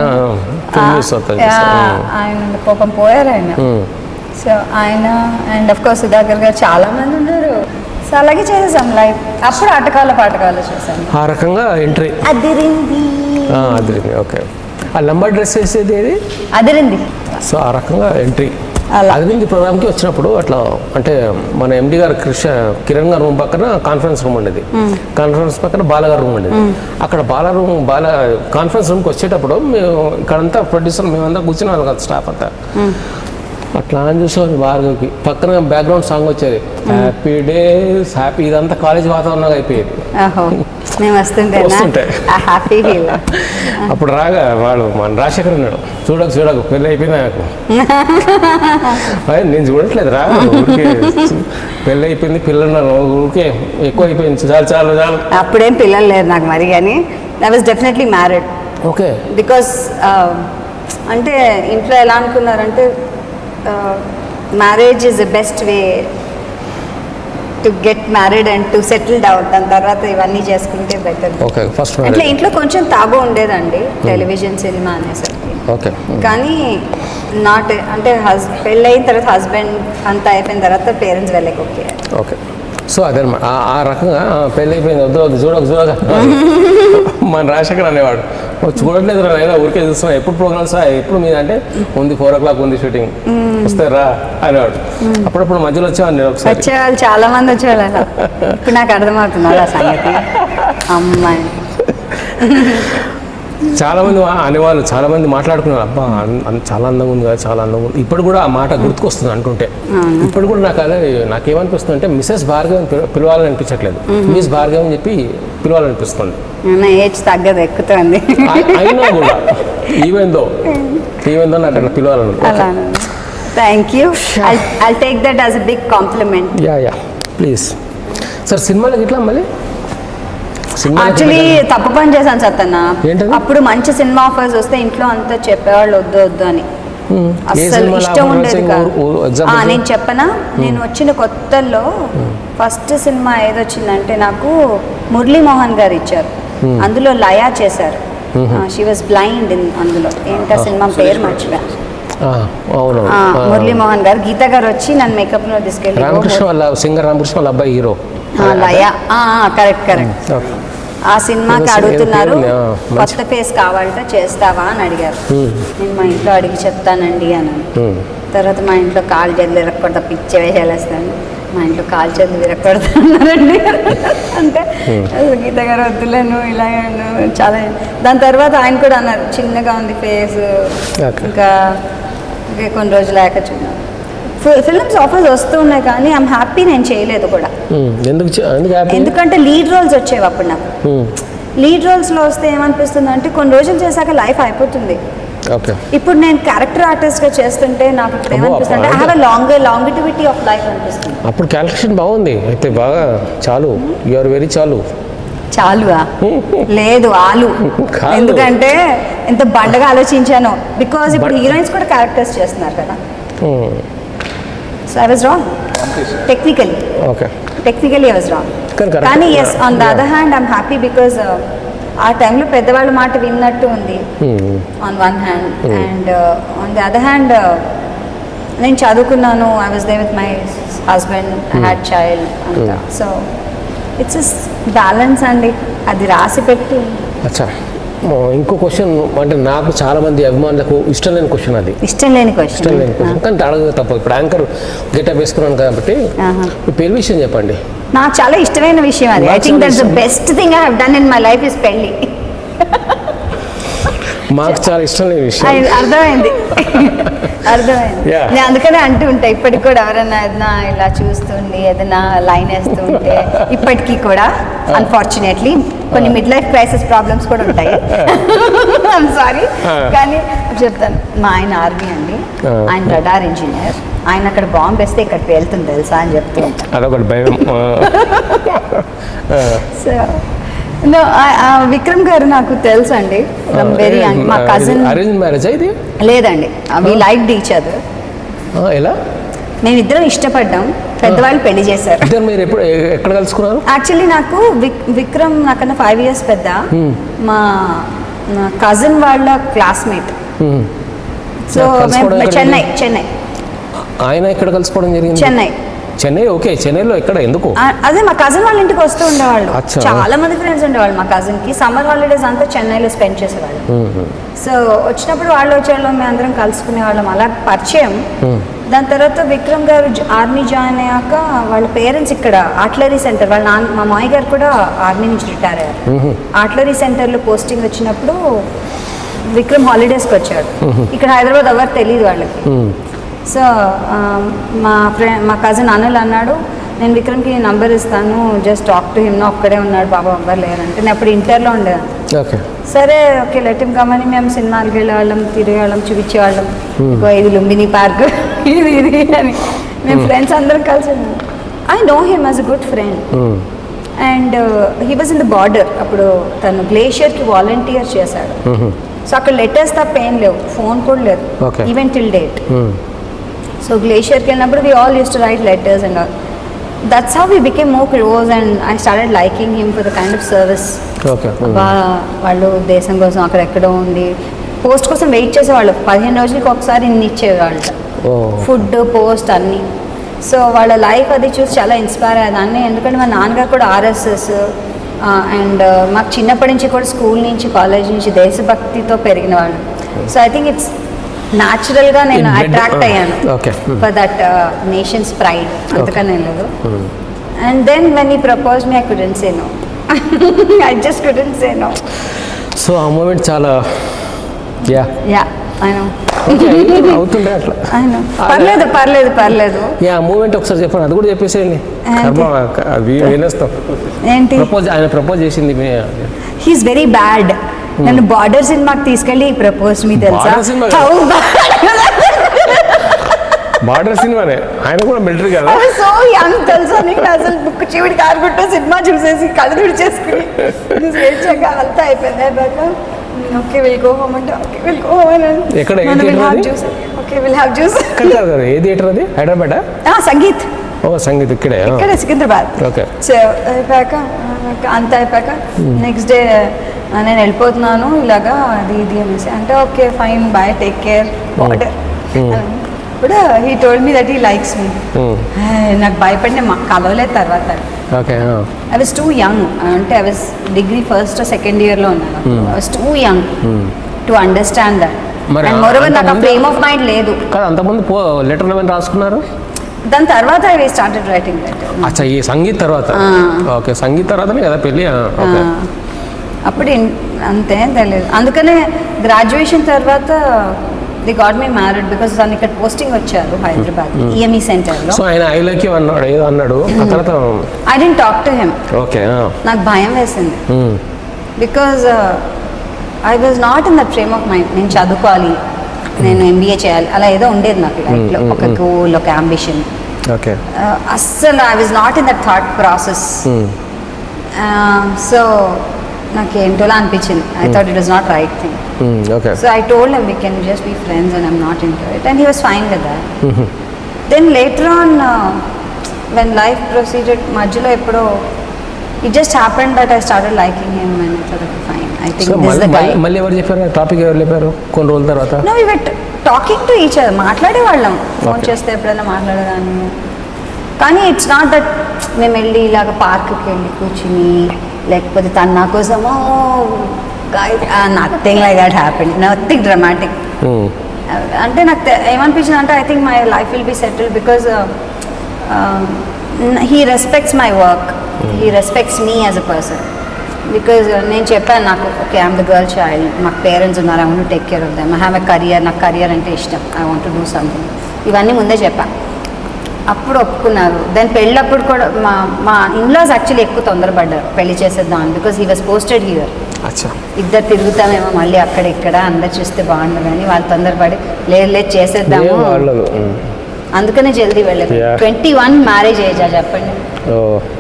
[SPEAKER 2] ఆయన పాపం పోయారు ఆయన సో ఆయన అండ్ అఫ్ కోర్స్ సుధాకర్ గారు చాలా మంది ఉన్నారు సో అలాగే చేసేసాం లైవ్ అప్పుడు ఆటకాల పాటకాలు చేసాం
[SPEAKER 1] ఆ రకంగా ఎంట్రీ
[SPEAKER 2] అదిరింది
[SPEAKER 1] అది ఓకే ఆ లంబర్ డ్రెస్ వేసేది ఏది
[SPEAKER 2] అదిరింది
[SPEAKER 1] సో ఆ రకంగా ఎంట్రీ
[SPEAKER 2] అలా.
[SPEAKER 1] అదిరింది ప్రోగ్రామ్కి వచ్చినప్పుడు అట్లా అంటే మన ఎండి గారు కృష్ణ కిరణ్ గారు రూమ్ పక్కన కాన్ఫరెన్స్ రూమ్ ఉండేది కాన్ఫరెన్స్ పక్కన బాలగారు రూమ్ ఉండేది అక్కడ బాల రూమ్ బాల కాన్ఫరెన్స్ రూమ్కి వచ్చేటప్పుడు మేము ఇక్కడంతా ప్రొడ్యూసర్ మేమంతా కూర్చుని వాళ్ళం కదా స్టాఫ్ అంతా అట్లా అని చూసేవాళ్ళు భార్గవ్కి పక్కన బ్యాక్గ్రౌండ్ సాంగ్ వచ్చేది హ్యాపీ డేస్ హ్యాపీ ఇదంతా కాలేజ్ వాతావరణంగా అయిపోయేది
[SPEAKER 2] ఓహో మేము వస్తుంటేనా
[SPEAKER 1] వస్తుంటే.
[SPEAKER 2] హ్యాపీ ఫీల్
[SPEAKER 1] అప్పుడు రాగా వాడు మన రాజశేఖర్ ఉన్నాడు చూడకు చూడకు పెళ్ళి అయిపోయింది నాకు అయ్య, నేను చూడట్లేదు రా ఊరికే పెళ్ళి అయిపోయింది పిల్లలు ఊరికే ఎక్కువ అయిపోయింది చాలు చాలు చాలు
[SPEAKER 2] అప్పుడేం పిల్లలు లేరు నాకు మరి కానీ I was definitely married
[SPEAKER 1] okay
[SPEAKER 2] because అంటే ఇంట్లో ఎలా అనుకున్నారంటే marriage is the best way to get married and to settle down దాని తర్వాత ఇవన్నీ చేసుకుంటే బెటర్
[SPEAKER 1] ఓకే ఫస్ట్
[SPEAKER 2] అట్లా ఇంట్లో కొంచెం తాగు ఉండేదండి టెలివిజన్ సినిమా అనేసరికి
[SPEAKER 1] ఓకే
[SPEAKER 2] కానీ నాట్ అంటే హస్ పెళ్ళయిన తర్వాత హస్బెండ్ అంతా అయిపోయిన తర్వాత పేరెంట్స్ వెళ్ళక ఓకే
[SPEAKER 1] ఓకే సో అదనమాట ఆ- ఆ రకంగా ఆ, పెళ్ళి అయిపోయింది వద్దు వద్దు చూడకు చూడక మన రాజశేఖర్ అనేవాడు "ఓ, చూడట్లేదు రా నాయనా ఊరికే చూస్తున్నా ఎప్పుడు ప్రోగ్రామ్స్ ఎప్పుడు మీద అంటే ఉంది ఫోర్ ఓ క్లాక్ ఉంది షూటింగ్ వస్తే రా అనేవాడు అప్పుడప్పుడు మధ్యలో వచ్చాను నేను ఒకసారి
[SPEAKER 2] వచ్చేవాళ్ళు చాలా మంది వచ్చేవాళ్ళు అలా ఇప్పుడు నాకు అర్థమవుతుంది ఆ సంగతి అమ్మాయి
[SPEAKER 1] చాలా మంది వా- అనేవాళ్ళు చాలా మంది మాట్లాడుకున్నారు అబ్బా అన్- అన్- చాలా అందంగా ఉంది కదా చాలా అందంగా ఉంది ఇప్పుడు కూడా ఆ మాట గుర్తుకొస్తుంది అంటుంటే ఇప్పుడు కూడా నాకు అదే నాకేమనిపిస్తుంది అంటే మిసెస్ భార్గవ్ అని పిల- పిలవాలని అనిపించట్లేదు మిస్ భార్గవ్ అని చెప్పి పిలవాలనిపిస్తుంది
[SPEAKER 2] నా ఏజ్ తగ్గదు ఎక్కుతుంది
[SPEAKER 1] అయి- అయినా కూడా ఈవెన్ దో ఈవెన్ దో నాకు అట్లా పిలవాలని
[SPEAKER 2] అలా thank you I take that as a big compliment
[SPEAKER 1] yeah yeah please sir సినిమాలకి ఇట్లా మళ్ళీ సినిమాలకి
[SPEAKER 2] యాక్చువల్లీ
[SPEAKER 1] ఇట్లా-
[SPEAKER 2] తప్పు పని చేశాను సత్తన్న
[SPEAKER 1] ఏంటది?
[SPEAKER 2] అప్పుడు మంచి సినిమా ఆఫర్స్ వస్తే ఇంట్లో అంతా చెప్పేవాళ్ళు వద్దు వద్దు అని
[SPEAKER 1] మ్మ్. ఏ
[SPEAKER 2] అస్సలు
[SPEAKER 1] సినిమాలో
[SPEAKER 2] ఇష్టం
[SPEAKER 1] అమర్
[SPEAKER 2] ఉండేది
[SPEAKER 1] సింగ్
[SPEAKER 2] కాదు
[SPEAKER 1] ఊరు- ఊరు
[SPEAKER 2] ఆ,
[SPEAKER 1] example
[SPEAKER 2] నేను చెప్పనా నేను వచ్చిన కొత్తల్లో ఫస్ట్ సినిమా ఏదొచ్చిందంటే నాకు మురళీమోహన్ గారు ఇచ్చారు అందులో లయా చేశారు షీ వాజ్ బ్లైండ్ ఇన్ అందులో ఏంటో సినిమా పేరు మర్చిపోయా
[SPEAKER 1] ఆ, అవును
[SPEAKER 2] ఆ,
[SPEAKER 1] ఆ.
[SPEAKER 2] మురళీమోహన్ గారు గీత గారు వచ్చి నన్ను మేకప్ లో తీసుకెళ్ళి
[SPEAKER 1] రామకృష్ణ వాళ్ళ సింగర్ రామకృష్ణ వాళ్ళ అబ్బాయి హీరో
[SPEAKER 2] ఆ, లయ కరెక్ట్ కరెక్ట్
[SPEAKER 1] ఓకే.
[SPEAKER 2] ఆ సినిమాకి
[SPEAKER 1] ఏదో సి- ఏదో
[SPEAKER 2] అడుగుతున్నారు
[SPEAKER 1] పేరు ఉంది, ఆ, మంచి-
[SPEAKER 2] కొత్త ఫేస్ కావాలంటే చేస్తావా అని అడిగారు నేను మా ఇంట్లో అడిగి చెప్తానండి అని
[SPEAKER 1] మ్మ్.
[SPEAKER 2] తర్వాత మా ఇంట్లో కాలు చేతులు విరక్కొడతా పిచ్చి వేషాలు వేస్తాను మా ఇంట్లో కాలు చేతులు విరక్కొడతాన్నారండి అంటే అసలు గీత గారు వద్దులేను ఇలా చాలా దాని తర్వాత ఆయన కూడా అన్నారు చిన్నగా ఉంది ఫేస్
[SPEAKER 1] Okay.
[SPEAKER 2] ఇంకా ఇంకా కొన్ని రోజులు లేక చూద్దాం ఫిల్మ్స్ ఆఫర్స్ వస్తూ ఉన్నాయి కానీ ఐమ్ హ్యాపీ నేను చేయలేదు కూడా
[SPEAKER 1] మ్మ్. ఎందుకు చే- ఎందుకు హ్యాపీ
[SPEAKER 2] ఎందుకంటే లీడ్ రోల్స్ వచ్చేవి అప్పుడు నాకు
[SPEAKER 1] మ్మ్.
[SPEAKER 2] లీడ్ రోల్స్లో వస్తే ఏమనిపిస్తుంది అంటే కొన్ని రోజులు చేశాక లైఫ్ అయిపోతుంది
[SPEAKER 1] ఓకే
[SPEAKER 2] ఇప్పుడు నేను క్యారెక్టర్ ఆర్టిస్ట్గా చేస్తుంటే నాకు ఇప్పుడు
[SPEAKER 1] అబ్బో,
[SPEAKER 2] ఏమనిపిస్తుంది అంటే ఐ
[SPEAKER 1] అంటే-
[SPEAKER 2] have long longevity of life అనిపిస్తుంది
[SPEAKER 1] అప్పుడు క్యాల్కులేషన్ బాగుంది అయితే బాగా చాలు యు ఆర్ వెరీ చాలు
[SPEAKER 2] చాలుగా లేదు ఆలు
[SPEAKER 1] కాదు.
[SPEAKER 2] ఎందుకంటే ఎంత బండగా ఆలోచించాను బికాజ్ ఇప్పుడు హీరోయిన్స్ కూడా క్యారెక్టర్స్ చేస్తున్నారు కదా
[SPEAKER 1] మ్మ్.
[SPEAKER 2] So I was wrong technically
[SPEAKER 1] okay
[SPEAKER 2] technically I was wrong
[SPEAKER 1] కానీ correct.
[SPEAKER 2] కానీ yes on the
[SPEAKER 1] Yeah.
[SPEAKER 2] Other hand I'm happy because ఆ టైంలో పెద్దవాళ్ళ మాట విన్నట్టు ఉంది
[SPEAKER 1] మ్మ్.
[SPEAKER 2] On one hand and on the other hand నేను చదువుకున్నాను I was there with my husband I had child అంతా సో ఇట్స్ ఇస్ బ్యాలెన్స్ అండి అది రాసి పెట్టి
[SPEAKER 1] అచ్చా ఓ, ఇంకో క్వశ్చన్ అంటే నాకు చాలా మంది అభిమానులకు ఇష్టం లేని క్వశ్చన్ అది
[SPEAKER 2] ఇష్టం లేని
[SPEAKER 1] ఇష్టం లేని క్వశ్చన్
[SPEAKER 2] క్వశ్చన్
[SPEAKER 1] కానీ అడగదు తప్ప ఇప్పుడు యాంకర్ గెటప్ వేసుకున్నాను కాబట్టి
[SPEAKER 2] ఆహా.
[SPEAKER 1] మీ పెళ్లి విషయం చెప్పండి
[SPEAKER 2] నాకు చాలా ఇష్టమైన విషయం అది ఐ
[SPEAKER 1] నాకు
[SPEAKER 2] థింక్
[SPEAKER 1] చాలా
[SPEAKER 2] దట్స్ ద
[SPEAKER 1] ఇష్టం.
[SPEAKER 2] Best thing I have done in my life is పెళ్ళి
[SPEAKER 1] మాకు చాలా ఇష్టం లేని విషయం
[SPEAKER 2] అది అర్థమైంది అర్థమైంది
[SPEAKER 1] Yeah.
[SPEAKER 2] నేను అందుకనే అంటూ ఉంటా ఇప్పటికి కూడా ఎవరన్నా ఏదైనా ఇలా చూస్తుండి ఏదైనా లైన్ వేస్తుంటే ఇప్పటికీ కూడా అన్ఫార్చునేట్లీ కొన్ని మిడ్ లైఫ్ క్రైసిస్ ప్రాబ్లమ్స్ కూడా ఉంటాయి సారీ కానీ చెప్తాను మా ఆయన ఆర్మీ అండి
[SPEAKER 1] Ah.
[SPEAKER 2] ఆయన రడార్ ఇంజనీర్ ఆయన అక్కడ బాంబు వేస్తే ఇక్కడ పేలుతుంది తెలుసా అని చెప్తూ ఉంటాను
[SPEAKER 1] అదొకటి భయం ఆ. ఆ.
[SPEAKER 2] సో no, I- ఆ విక్రమ్ గారు నాకు తెలుసు అండి ఫ్రమ్ వెరీ యంగ్ మా కజిన్
[SPEAKER 1] అరేంజ్ మ్యారేజ్ ఇది
[SPEAKER 2] లేదండి వి లైక్ ఈచ్ అదర్
[SPEAKER 1] ఆ, ఎలా
[SPEAKER 2] మేమిద్దరం ఇష్టపడ్డాం పెద్దవాళ్ళు పెళ్లి చేశారు
[SPEAKER 1] ఇద్దరు మీరు ఎప్పుడు ఎ- ఎక్కడ కలుసుకున్నారు
[SPEAKER 2] యాక్చువల్లీ నాకు విక్ విక్రమ్ నాకన్నా ఫైవ్ ఇయర్స్ పెద్ద మా కజిన్ వాళ్ళ క్లాస్మేట్
[SPEAKER 1] Hmm.
[SPEAKER 2] సో
[SPEAKER 1] కలుసుకోవడం
[SPEAKER 2] మేము
[SPEAKER 1] ఎక్కడ
[SPEAKER 2] చెన్నై
[SPEAKER 1] జరిగింది?
[SPEAKER 2] చెన్నై
[SPEAKER 1] ఆయన ఎక్కడ కలుసుకోవడం జరిగింది
[SPEAKER 2] చెన్నై
[SPEAKER 1] చెన్నై ఓకే చెన్నైలో ఎక్కడ ఎందుకు
[SPEAKER 2] ఆ, అదే మా కజిన్ వాళ్ళ ఇంటికి వస్తూ ఉండేవాళ్ళు
[SPEAKER 1] అచ్చా.
[SPEAKER 2] చాలా మంది ఫ్రెండ్స్ ఉండేవాళ్ళు మా కజిన్ కి సమ్మర్ హాలిడేస్ అంతా చెన్నైలో స్పెండ్ చేసేవాళ్ళు
[SPEAKER 1] Mhm.
[SPEAKER 2] సో వచ్చినప్పుడు వాళ్ళు వచ్చేవాళ్ళం మేము అందరం కలుసుకునే వాళ్ళం అలా పరిచయం
[SPEAKER 1] Hmm.
[SPEAKER 2] దాని తర్వాత విక్రమ్ గారు ఆర్మీ జాయిన్ అయ్యాక వాళ్ళ పేరెంట్స్ ఇక్కడ ఆర్టిలరీ సెంటర్ వాళ్ళ నాన్న మా మామయ్య గారు కూడా ఆర్మీ నుంచి రిటైర్ అయ్యారు
[SPEAKER 1] Mhm.
[SPEAKER 2] ఆర్టిలరీ సెంటర్లో పోస్టింగ్ వచ్చినప్పుడు విక్రమ్ హాలిడేస్కి వచ్చాడు ఇక్కడ హైదరాబాద్ ఎవరు తెలియదు వాళ్ళకి
[SPEAKER 1] Hmm.
[SPEAKER 2] సో ఆ, మా ఫ్రెండ్ మా కజిన్ అనిల్ అన్నాడు నేను విక్రమ్కి నంబర్ ఇస్తాను జస్ట్ టాక్ టు హిమ్ ఒక్కడే ఉన్నాడు బాబా ఎవ్వరు లేరంటే నేను అప్పుడు ఇంటర్లో ఉండేదాన్ని
[SPEAKER 1] ఓకే
[SPEAKER 2] సరే ఓకే లెట్టిం కమ్మని మేము సినిమాలకి వెళ్ళేవాళ్ళం తిరిగేవాళ్ళం చూపించేవాళ్ళం ఇగో ఇది లుంబిని పార్క్ ఇది ఇది అని మేము ఫ్రెండ్స్ అందరం కలిసి I know him as a good friend
[SPEAKER 1] Hmm.
[SPEAKER 2] And he was in the border అప్పుడు తను గ్లేషియర్కి వాలంటీర్ చేశాడు
[SPEAKER 1] Mhm.
[SPEAKER 2] సో అక్కడ లెటర్స్ తప్ప ఏం లేవు ఫోన్ కూడా లేదు
[SPEAKER 1] Okay.
[SPEAKER 2] Even till date
[SPEAKER 1] Hmm.
[SPEAKER 2] సో గ్లేషియర్కి వెళ్ళినప్పుడు we all use to write letters and all that's how we became more close and I started liking him for the kind of service
[SPEAKER 1] okay Hmm.
[SPEAKER 2] బా వాళ్ళు దేశం కోసం అక్కడెక్కడో ఉండి post కోసం వెయిట్ చేసేవాళ్ళు పదిహేను రోజులకి ఒకసారి ఇన్ని ఇచ్చేవాళ్ళు
[SPEAKER 1] ఓ
[SPEAKER 2] ఫుడ్ పోస్ట్ అన్నీ సో వాళ్ళ లైఫ్ అది చూసి చాలా ఇన్స్పైర్ అయ్యేదాన్ని ఎందుకంటే మా నాన్నగారు కూడా ఆర్ఎస్ఎస్ అండ్ మాకు చిన్నప్పటి నుంచి కూడా స్కూల్ నుంచి కాలేజ్ నుంచి దేశభక్తితో పెరిగిన వాళ్ళు సో ఐ థింక్ ఇట్స్ న్యాచురల్గా నేను
[SPEAKER 1] In blood,
[SPEAKER 2] అట్రాక్ట్
[SPEAKER 1] uh,
[SPEAKER 2] అయ్యాను
[SPEAKER 1] okay. Hmm.
[SPEAKER 2] For that nation's pride అంతకనే లేదు and then when he propose me I couldn't say no I just couldn't say no
[SPEAKER 1] so ఆ moment చాలా yeah
[SPEAKER 2] yeah I know
[SPEAKER 1] అవుతుండే అట్లా
[SPEAKER 2] I know పర్లేదు పర్లేదు పర్లేదు
[SPEAKER 1] యా మూమెంట్ ఒకసారి చెప్పండి అది కూడా చెప్పేసేయండి కర్మ అది వినేస్తాం
[SPEAKER 2] ఏంటి
[SPEAKER 1] ప్రపోజ్ ఆయన ప్రపోజ్ చేసింది మీ
[SPEAKER 2] హీస్ వెరీ బ్యాడ్ నన్ను బార్డర్ సినిమాకి తీసుకెళ్ళి ప్రపోజ్ మీ తెలుసా
[SPEAKER 1] Border cinema
[SPEAKER 2] How
[SPEAKER 1] బార్డర్ సినిమానే ఆయన కూడా మిలిటరీ కదా
[SPEAKER 2] సో యంగ్ తెలుసా నీకు అసలు బుక్ చీవిడి కారుకుంటూ సినిమా చూసేసి కళ్ళు తుడిచేసుకుని స్వేచ్ఛగా అంతా అయిపోయింది అయిపోయాక ఓకే విల్ గో హోమ్ అంటే ఓకే విల్ గో హోమ్ అని
[SPEAKER 1] ఎక్కడ? ఏ
[SPEAKER 2] విల్
[SPEAKER 1] theatre
[SPEAKER 2] హ్యావ్
[SPEAKER 1] అది?
[SPEAKER 2] Juice okay will have juice
[SPEAKER 1] కాదు కాదు కాదు ఏ థియేటర్ అది హైదరాబాద్
[SPEAKER 2] సంగీత్
[SPEAKER 1] ఓ సంగీత్ ఇక్కడే
[SPEAKER 2] ఇక్కడ సికింద్రాబాద్
[SPEAKER 1] ఓకే
[SPEAKER 2] సో అయిపోయాక ఆ, అంత అయిపోయాక నెక్స్ట్ డే నేను వెళ్ళిపోతున్నాను ఇలాగా అది ఇది అనేసి అంటే okay fine bye take care border ఇప్పుడు he told me that he likes me నాకు భయపడిన మా కలవలేదు తర్వాత
[SPEAKER 1] okay
[SPEAKER 2] I was too young అంటే I was degree first second ఇయర్లో ఉన్నాను I was too young to understand that
[SPEAKER 1] మరి
[SPEAKER 2] అండ్ మోర్ నాకు ఆ
[SPEAKER 1] అంతకుముందు-
[SPEAKER 2] ఫ్రేమ్ ఆఫ్ మైండ్ లేదు
[SPEAKER 1] కాదు అంతకుముందు పో లెటర్ ఏమైనా రాసుకున్నారు
[SPEAKER 2] దాని తర్వాత ఐ స్టార్టెడ్ రైటింగ్ లెటర్
[SPEAKER 1] అచ్చా ఈ సంగీత్ తర్వాత
[SPEAKER 2] ఆ.
[SPEAKER 1] ఓకే సంగీత్ తర్వాతనే కదా పెళ్ళి ఆ, ఓకే
[SPEAKER 2] ఆ, అప్పుడు ఇన్- అంతే తెలియదు అందుకనే గ్రాడ్యుయేషన్ తర్వాత the got me married because దాన్ని ఇక్కడ పోస్టింగ్ వచ్చారు హైదరాబాద్ ఈఎంఈ సెంటర్లో
[SPEAKER 1] సో ఆయన ఐ లైక్ యూ అన్నాడు ఏదో అన్నాడు ఆ తర్వాత
[SPEAKER 2] I didn't talk to him
[SPEAKER 1] okay
[SPEAKER 2] నాకు భయం వేసింది because I was not in that frame of mind నేను చదువుకోవాలి నేను ఎంబీఏ చేయాలి అలా ఏదో ఉండేది నాకు లైఫ్లో
[SPEAKER 1] mm,
[SPEAKER 2] ఒక గోల్ ఒక అంబిషన్
[SPEAKER 1] ఓకే
[SPEAKER 2] అస్సలు I was not in that thought process so నాకు ఏంటోలా అనిపించింది I thought it was not right thing
[SPEAKER 1] okay
[SPEAKER 2] So I told him we can just be friends and I'm not into it. And he was fine with that. Then later on, uh, when life proceeded, మధ్యలో ఎప్పుడో it just happened that I started liking him and I thought, okay, fine. I think
[SPEAKER 1] so
[SPEAKER 2] this is the guy.
[SPEAKER 1] మళ్ళీ మళ్ళీ ఎవరు చెప్పారు topic ఎవరు చెప్పారు కొన్ని రోజుల తర్వాత
[SPEAKER 2] No, we were t- talking to each other. మాట్లాడేవాళ్ళం ఫోన్
[SPEAKER 1] Okay.
[SPEAKER 2] చేస్తే ఎప్పుడైనా మాట్లాడేదాన్ని కానీ ఇట్స్ నాట్ దట్ మేము వెళ్ళి ఇలాగ పార్క్కి వెళ్ళి కూర్చుని లేకపోతే తను నా కోసమో nothing like that happen nothing dramatic
[SPEAKER 1] Hmm.
[SPEAKER 2] అంటే నాకు తె- ఏమనిపించింది అంటే I think my life will be settle because he respects my work he respects me as a person because నేను చెప్పాను నాకు okay I'm the girl child మాకు parents ఉన్నారు I want take care of them I have a career నాకు career అంటే ఇష్టం I want do something ఇవన్నీ ముందే చెప్పా అప్పుడు ఒప్పుకున్నారు దాని పెళ్ళప్పుడు కూడా మా మా ఇన్లాస్ యాక్చువల్లీ ఎక్కువ తొందరపడ్డారు పెళ్లి చేసేద్దాం అని because he was posted here
[SPEAKER 1] అచ్చా
[SPEAKER 2] ఇద్దరు తిరుగుతామేమో మళ్ళీ అక్కడ ఇక్కడ అందరు చూస్తే బాగుండు కానీ వాళ్ళు తొందరపడి లేదు లేదు చేసేద్దాము
[SPEAKER 1] ఏం వాళ్ళదు ఉమ్.
[SPEAKER 2] అందుకనే జల్దీ వెళ్ళారు
[SPEAKER 1] Yeah.
[SPEAKER 2] ట్వంటీ వన్ మ్యారేజ్ ఏజా చెప్పండి
[SPEAKER 1] ఓ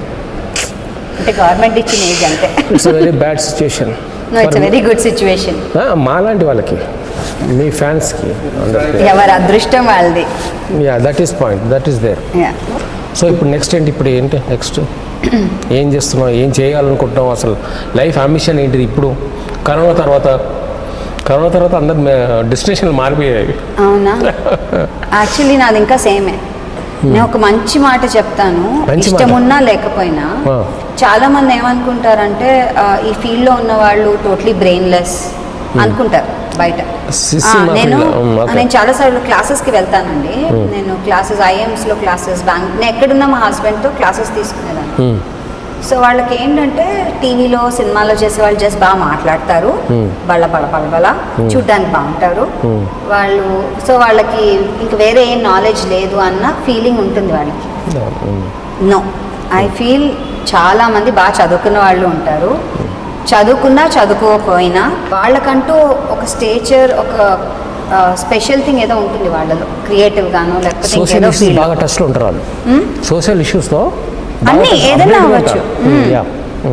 [SPEAKER 2] అంటే గవర్నమెంట్ ఇచ్చిన ఏజ్ అంతే
[SPEAKER 1] it's very bad situation
[SPEAKER 2] no it's very good situation
[SPEAKER 1] మాలాంటి వాళ్ళకి మీ ఫ్యాన్స్కి అందరికి
[SPEAKER 2] ఎవరి అదృష్టం వాళ్ళది
[SPEAKER 1] yeah that is point that is there
[SPEAKER 2] Yeah.
[SPEAKER 1] So ఇప్పుడు నెక్స్ట్ ఏంటి ఇప్పుడు ఏంటి నెక్స్ట్ ఏం చేస్తున్నావు ఏం చేయాలనుకుంటున్నావు అసలు లైఫ్ అంబిషన్ ఏంటిది ఇప్పుడు కరోనా తర్వాత కరోనా తర్వాత అందరు డెస్టినేషన్లు మారిపోయాయి
[SPEAKER 2] అవునా యాక్చువల్లీ నాది ఇంకా సేమే నేను ఒక మంచి మాట చెప్తాను
[SPEAKER 1] మంచి
[SPEAKER 2] ఇష్టం
[SPEAKER 1] మాట.
[SPEAKER 2] ఉన్నా లేకపోయినా
[SPEAKER 1] ఆ.
[SPEAKER 2] చాలా మంది ఏమనుకుంటారంటే ఆ, ఈ ఫీల్డ్ లో ఉన్న వాళ్ళు టోటలీ బ్రెయిన్లెస్ అనుకుంటారు బయట
[SPEAKER 1] సిస్సి
[SPEAKER 2] ఆ,
[SPEAKER 1] మా
[SPEAKER 2] నేను
[SPEAKER 1] field లో, ఉమ్, okay.
[SPEAKER 2] నేను చాలా సార్లు క్లాసెస్ కి వెళ్తానండి నేను క్లాసెస్ ఐఎమ్స్ లో క్లాసెస్ బ్యాంక్ నేను ఎక్కడున్నా మా హస్బెండ్ తో క్లాసెస్ తీసుకునేదాన్ని
[SPEAKER 1] Hmm.
[SPEAKER 2] సో వాళ్ళకి ఏంటంటే టీవీలో సినిమాలో చేసే వాళ్ళు జస్ట్ బాగా మాట్లాడతారు
[SPEAKER 1] Hmm.
[SPEAKER 2] బళ్ళ బళ్ళ బళ్ళ బళ్ళ చూడ్డానికి బాగుంటారు
[SPEAKER 1] Hmm.
[SPEAKER 2] వాళ్ళు సో వాళ్ళకి ఇంక వేరే ఏం నాలెడ్జ్ లేదు అన్న ఫీలింగ్ ఉంటుంది వాళ్ళకి
[SPEAKER 1] ఉమ్.
[SPEAKER 2] నో ఐ ఫీల్ చాలా మంది బాగా చదువుకున్న వాళ్ళు ఉంటారు చదువుకున్నా చదువుకోకపోయినా వాళ్ళకంటూ ఒక స్టేచర్ ఒక స్పెషల్ థింగ్ ఏదో ఉంటుంది వాళ్ళలో క్రియేటివ్ గానో లేకపోతే
[SPEAKER 1] సోషల్
[SPEAKER 2] ఇంకేదో
[SPEAKER 1] ఇష్యూస్
[SPEAKER 2] ఫీల్
[SPEAKER 1] బాగా టచ్లో ఉంటారు వాళ్ళు సోషల్ ఇష్యూస్తో
[SPEAKER 2] అన్నీ, ఏదైనా అవ్వచ్చు. మ్మ్.
[SPEAKER 1] యా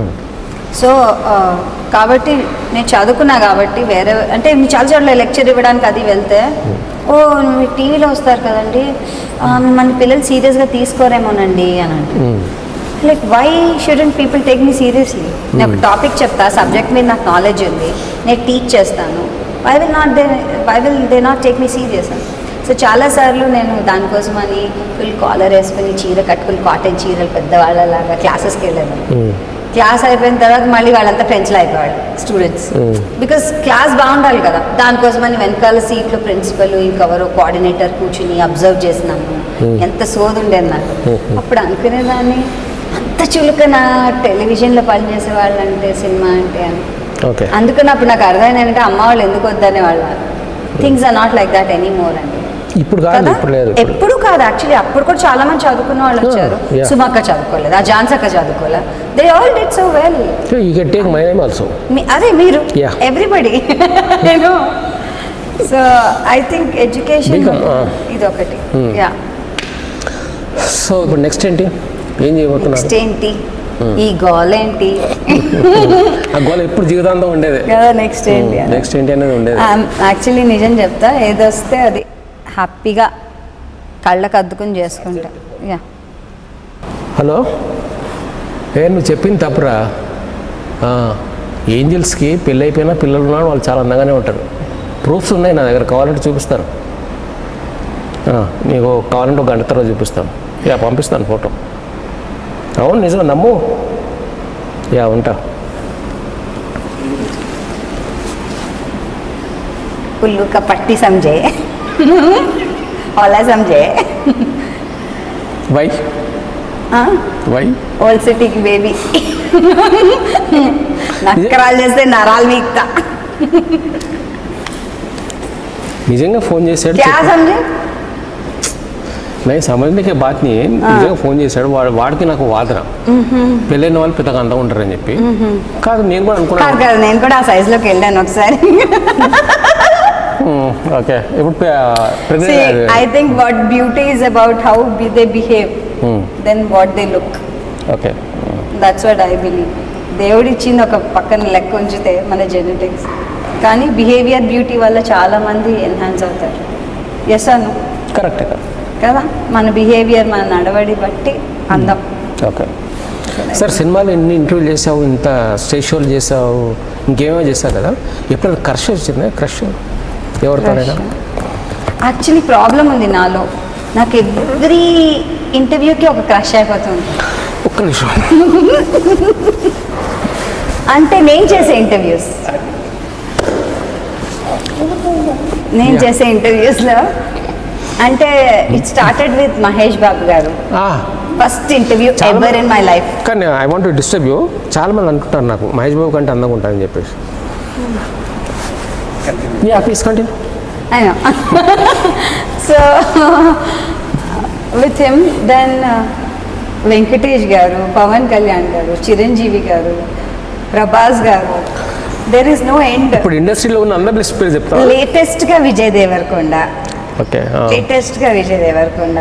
[SPEAKER 2] సో ఆ, కాబట్టి నేను చదువుకున్నా కాబట్టి వేరే అంటే మీ చాలా చోట్ల లెక్చర్ ఇవ్వడానికి అది వెళ్తే ఓ మీ టీవీలో వస్తారు కదండి ఆ, మిమ్మల్ని పిల్లలు సీరియస్గా తీసుకోరేమోనండి అని అంటే like why shouldn't people take me seriously నేను ఒక టాపిక్ చెప్తా సబ్జెక్ట్ మీద నాకు నాలెడ్జ్ ఉంది నేను టీచ్ చేస్తాను why will not they why will they not take me serious అని సో చాలాసార్లు నేను దానికోసమని ఫుల్ కాలర్ వేసుకుని చీర కట్టుకుని కాటన్ చీరలు పెద్దవాళ్ళలాగా క్లాసెస్కి వెళ్ళేదాన్ని క్లాస్ అయిపోయిన తర్వాత మళ్ళీ వాళ్ళంతా ఫ్రెండ్స్లో అయిపోయాడు స్టూడెంట్స్
[SPEAKER 1] Mm.
[SPEAKER 2] బికాస్ క్లాస్ బాగుండాలి కదా దానికోసమని వెనకాల సీట్లో ప్రిన్సిపల్ ఇంకెవరో కోఆర్డినేటర్ కూర్చుని అబ్జర్వ్ చేసినాము ఎంత సోది ఉండేది నాకు అప్పుడు అనుకునేదాన్ని అంత చులకన టెలివిజన్లో పనిచేసే వాళ్ళంటే సినిమా అంటే అని
[SPEAKER 1] ఓకే
[SPEAKER 2] అందుకని అప్పుడు నాకు అర్థమైంది ఏంటంటే అమ్మ వాళ్ళు ఎందుకు వద్దనే వాళ్ళు things are not like that any more అండి
[SPEAKER 1] ఇప్పుడు కాదు
[SPEAKER 2] కదా
[SPEAKER 1] ఇప్పుడు లేదు ఇప్పుడు
[SPEAKER 2] ఎప్పుడు కాదు యాక్చువల్లీ అప్పుడు కూడా చాలా మంది చదువుకున్న వాళ్ళు వచ్చారు
[SPEAKER 1] yeah.
[SPEAKER 2] సుమక్క చదువుకోలేదు ఆ జాన్సక్క చదువుకోలేదు they all did so well
[SPEAKER 1] you can take my name also
[SPEAKER 2] అదే మీరు
[SPEAKER 1] Yeah.
[SPEAKER 2] ఎవ్రీబడి నేను so I think education
[SPEAKER 1] Become, ah.
[SPEAKER 2] ఇది ఒకటి
[SPEAKER 1] Hmm.
[SPEAKER 2] యా
[SPEAKER 1] సో ఇప్పుడు నెక్స్ట్ ఏంటి ఏం చేయబోతున్నారు
[SPEAKER 2] నెక్స్ట్ ఏంటి ఈ గోల్ ఏంటి
[SPEAKER 1] ఆ గోల్ ఎప్పుడు జీవితాంతం ఉండేది
[SPEAKER 2] కదా నెక్స్ట్ ఏంటి అని.
[SPEAKER 1] నెక్స్ట్ ఏంటి అనేది ఉండేది
[SPEAKER 2] యాక్చువల్లీ నిజం చెప్తా ఏదొస్తే అది హ్యాపీగా కళ్ళకు అద్దుకుని చేసుకుంటా యా
[SPEAKER 1] హలో ఏ నువ్వు చెప్పింది తప్పురా ఆ, ఏంజిల్స్కి పెళ్ళి అయిపోయినా పిల్లలు ఉన్నారు వాళ్ళు చాలా అందంగానే ఉంటారు ప్రూఫ్స్ ఉన్నాయి నా దగ్గర కావాలంటే చూపిస్తాను ఆ, నీకు కావాలంటే ఒక గంట తర్వాత చూపిస్తాను యా పంపిస్తాను ఫోటో అవును నిజం నమ్ము యా ఉంటా
[SPEAKER 2] उल्लू का पट्टी समझे ओला समझे
[SPEAKER 1] వై
[SPEAKER 2] हाँ
[SPEAKER 1] వై
[SPEAKER 2] ఓల్డ్ సిటీకి బేబీ నక్కరాలు చేస్తే నరాలు మీకుతా
[SPEAKER 1] నిజంగా ఫోన్ చేశాడు
[SPEAKER 2] క్యా
[SPEAKER 1] చెప్పు.
[SPEAKER 2] సమझे
[SPEAKER 1] నేను సమజ్నికే బాత్ని నిజంగా ఫోన్ చేశాడు వాడు వాడికి నాకు వాదన పెళ్ళైన వాళ్ళు పెద్దగా అందంగా ఉంటారని చెప్పి కాదు నేను కూడా
[SPEAKER 2] కాదు
[SPEAKER 1] అనుకున్నాను
[SPEAKER 2] కాదు నేను కూడా ఆ సైజులోకి వెళ్ళాను ఒకసారి
[SPEAKER 1] ఓకే ఇప్పుడు
[SPEAKER 2] I think what beauty is about how they behave then what they look
[SPEAKER 1] okay
[SPEAKER 2] that's what I believe దేవుడు ఇచ్చింది ఒక పక్కన లెక్క ఉంచితే మన జెనెటిక్స్ కానీ బిహేవియర్ బ్యూటీ వల్ల చాలా మంది ఎన్హాన్స్ అవుతారు ఎస్ అను
[SPEAKER 1] కరెక్టే కదా
[SPEAKER 2] కదా మన బిహేవియర్ మన నడవడి బట్టి అందం
[SPEAKER 1] ఓకే సార్ సినిమాలు ఎన్ని ఇంటర్వ్యూలు చేసావు ఇంత స్టేజ్ షోలు చేసావు ఇంకేమో చేసావు కదా ఎప్పుడైనా క్రష్ వచ్చిందా క్రష్ ఎవరితోనైనా
[SPEAKER 2] యాక్చువల్లీ ప్రాబ్లం ఉంది నాలో నాకు ఎవ్రీ ఇంటర్వ్యూకి ఒక క్రష్ అయిపోతుంది
[SPEAKER 1] ఒక్క నిమిషం
[SPEAKER 2] అంటే నేను చేసే ఇంటర్వ్యూస్ నేను
[SPEAKER 1] Yeah.
[SPEAKER 2] చేసే ఇంటర్వ్యూస్లో అంటే it started with Mahesh Babu garu
[SPEAKER 1] ఆ,
[SPEAKER 2] ఫస్ట్ ఇంటర్వ్యూ
[SPEAKER 1] చాలా
[SPEAKER 2] ఎవర్ ఇన్ మై లైఫ్
[SPEAKER 1] కానీ I want to disturb you చాలా మంది అనుకుంటారు నాకు మహేష్ బాబు కంటే అందంగా ఉంటారని చెప్పేసి yeah please continue
[SPEAKER 2] I know. so with him, then uh, Venkatesh garu Pawan Kalyan గారు చిరంజీవి గారు ప్రభాస్ గారు దెర్ ఇస్ నో ఎండ్
[SPEAKER 1] ఇప్పుడు ఇండస్ట్రీలో ఉన్న అందరి లిస్ట్ పేరు చెప్తా
[SPEAKER 2] లేటెస్ట్ గా విజయ్ దేవరకొండ
[SPEAKER 1] ఓకే
[SPEAKER 2] లేటెస్ట్ గా విజయ్ దేవరకొండ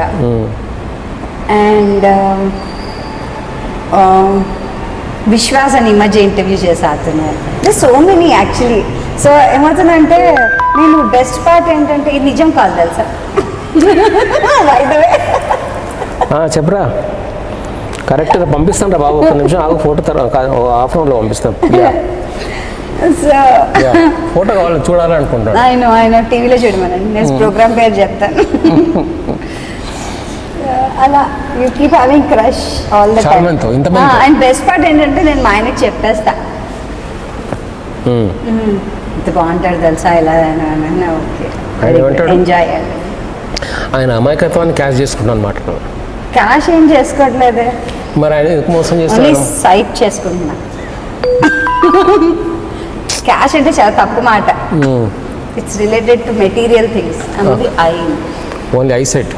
[SPEAKER 2] అండ్ విశ్వాస్ అని ఈ మధ్య ఇంటర్వ్యూ చేసా అతను సో మెనీ యాక్చువల్లీ సో ఏమవుతుందంటే నేను బెస్ట్ పార్ట్ ఏంటంటే ఇది నిజం కాదు తెలుసా By the way.
[SPEAKER 1] చెప్పరా కరెక్ట్గా పంపిస్తాను రా బాబు ఒక నిమిషం ఆగు ఫోటో తర్వాత హాఫ్ అవర్లో పంపిస్తాం
[SPEAKER 2] సో
[SPEAKER 1] ఫోటో కావాలని చూడాలని అనుకుంటాను
[SPEAKER 2] ఆయన ఆయన టీవీలో చూడమనండి నేను ప్రోగ్రామ్ పేరు చెప్తాను అలా you keep having crush all the
[SPEAKER 1] చాలా మందితో, ఇంతమందితో.
[SPEAKER 2] అండ్ బెస్ట్ పార్ట్ ఏంటంటే నేను మా ఆయనకి చెప్పేస్తా
[SPEAKER 1] మ్మ్.
[SPEAKER 2] "మ్మ్, ఇంత బాగుంటాడు తెలుసా ఇలా ఓకే
[SPEAKER 1] ఆయన ఏమంటాడు?
[SPEAKER 2] ఎంజాయ్
[SPEAKER 1] ఆయన అమాయకత్వాన్ని క్యాష్ చేసుకుంటాను అనమాట
[SPEAKER 2] క్యాష్ ఏం చేసుకోవట్లేదే
[SPEAKER 1] మరి ఆయన ఎందుకు మోసం
[SPEAKER 2] ఓన్లీ
[SPEAKER 1] చేస్తాను
[SPEAKER 2] సైట్ చేసుకుంటున్నా క్యాష్ అంటే చాలా తప్పు మాట it's related to material things అనేది I
[SPEAKER 1] only I said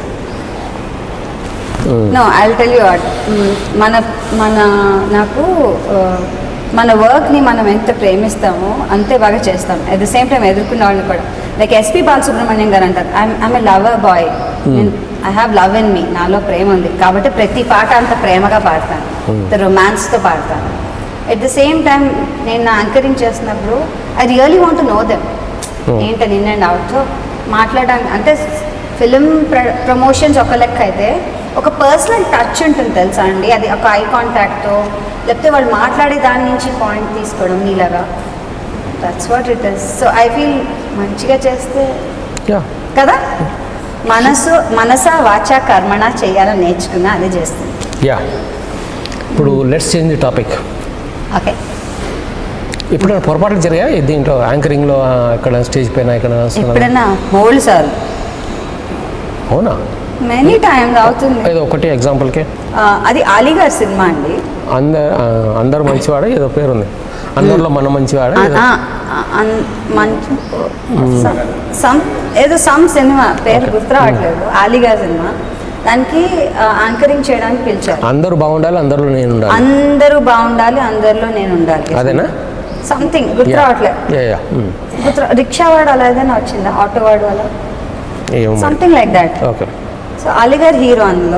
[SPEAKER 2] no I tell you what మన మన నాకు uh, మన వర్క్ని మనం ఎంత ప్రేమిస్తామో అంతే బాగా చేస్తాం అట్ ద సేమ్ టైం ఎదుర్కొన్న వాళ్ళని కూడా లైక్ ఎస్పి బాలసుబ్రహ్మణ్యం గారు అంటారు I'm a lover boy I have love in me నాలో ప్రేమ ఉంది కాబట్టి ప్రతి పాట అంత ప్రేమగా పాడతాను ద రొమాన్స్తో పాడతాను ఎట్ ద సేమ్ టైం నేను నా యాంకరింగ్ చేస్తున్నప్పుడు I really want know them ఏంటని ఇన్ అండ్ అవుట్తో మాట్లాడడానికి అంటే ఫిలిం ప్రమోషన్స్ ఒక లెక్క అయితే ఒక పర్సనల్ టచ్ ఉంటుంది తెలుసా అండి అది ఒక ఐ కాంటాక్ట్తో లేకపోతే వాళ్ళు మాట్లాడే దాని నుంచి పాయింట్ తీసుకోవడం నీలాగా that's what it is so I feel మంచిగా చేస్తే
[SPEAKER 1] యా
[SPEAKER 2] కదా మనసు మనస వాచ కర్మణ చేయాలని నేర్చుకున్నా అదే చేస్తుంది
[SPEAKER 1] యా ఇప్పుడు let's change the topic
[SPEAKER 2] okay
[SPEAKER 1] ఇప్పుడు పొరపాట్లు జరిగాయి దీంట్లో యాంకరింగ్లో ఇక్కడ స్టేజ్ పైన ఇక్కడ
[SPEAKER 2] ఎప్పుడైనా మోల్డ్ సార్
[SPEAKER 1] అవునా
[SPEAKER 2] మెనీ టైమ్స్ అవుతుంది
[SPEAKER 1] ఏదో ఒకటి ఎగ్జాంపుల్కి
[SPEAKER 2] ఆ, అది అలీగార్ సినిమా అండి
[SPEAKER 1] అందరు అందరు మంచివాడు ఏదో పేరు ఉంది అందరిలో మన మంచివాడు
[SPEAKER 2] ఆ,
[SPEAKER 1] ఏదో
[SPEAKER 2] ఆ, ఆ, అన్- మంచి సమ్ ఏదో సమ్ సినిమా పేరు గుర్తు రావట్లేదు అలీగార్ సినిమా దానికి యాంకరింగ్ చేయడానికి పిలిచారు
[SPEAKER 1] అందరూ బాగుండాలి అందరిలో నేను ఉండాలి
[SPEAKER 2] అందరూ బాగుండాలి అందరిలో నేను ఉండాలి
[SPEAKER 1] అదేనా
[SPEAKER 2] సంథింగ్ గుర్తు రావట్లేదు
[SPEAKER 1] యా యా మ్.
[SPEAKER 2] గుర్తు రా- రిక్షా వాడు అలా ఏదైనా వచ్చిందా ఆటో వాడు అలా
[SPEAKER 1] ఏమో మరి.
[SPEAKER 2] Something like that
[SPEAKER 1] okay
[SPEAKER 2] so అలీగార్ హీరో అందులో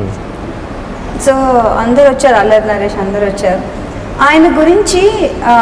[SPEAKER 2] సో అందరు వచ్చారు అల్లరి నరేష్ అందరు వచ్చారు ఆయన గురించి ఆ,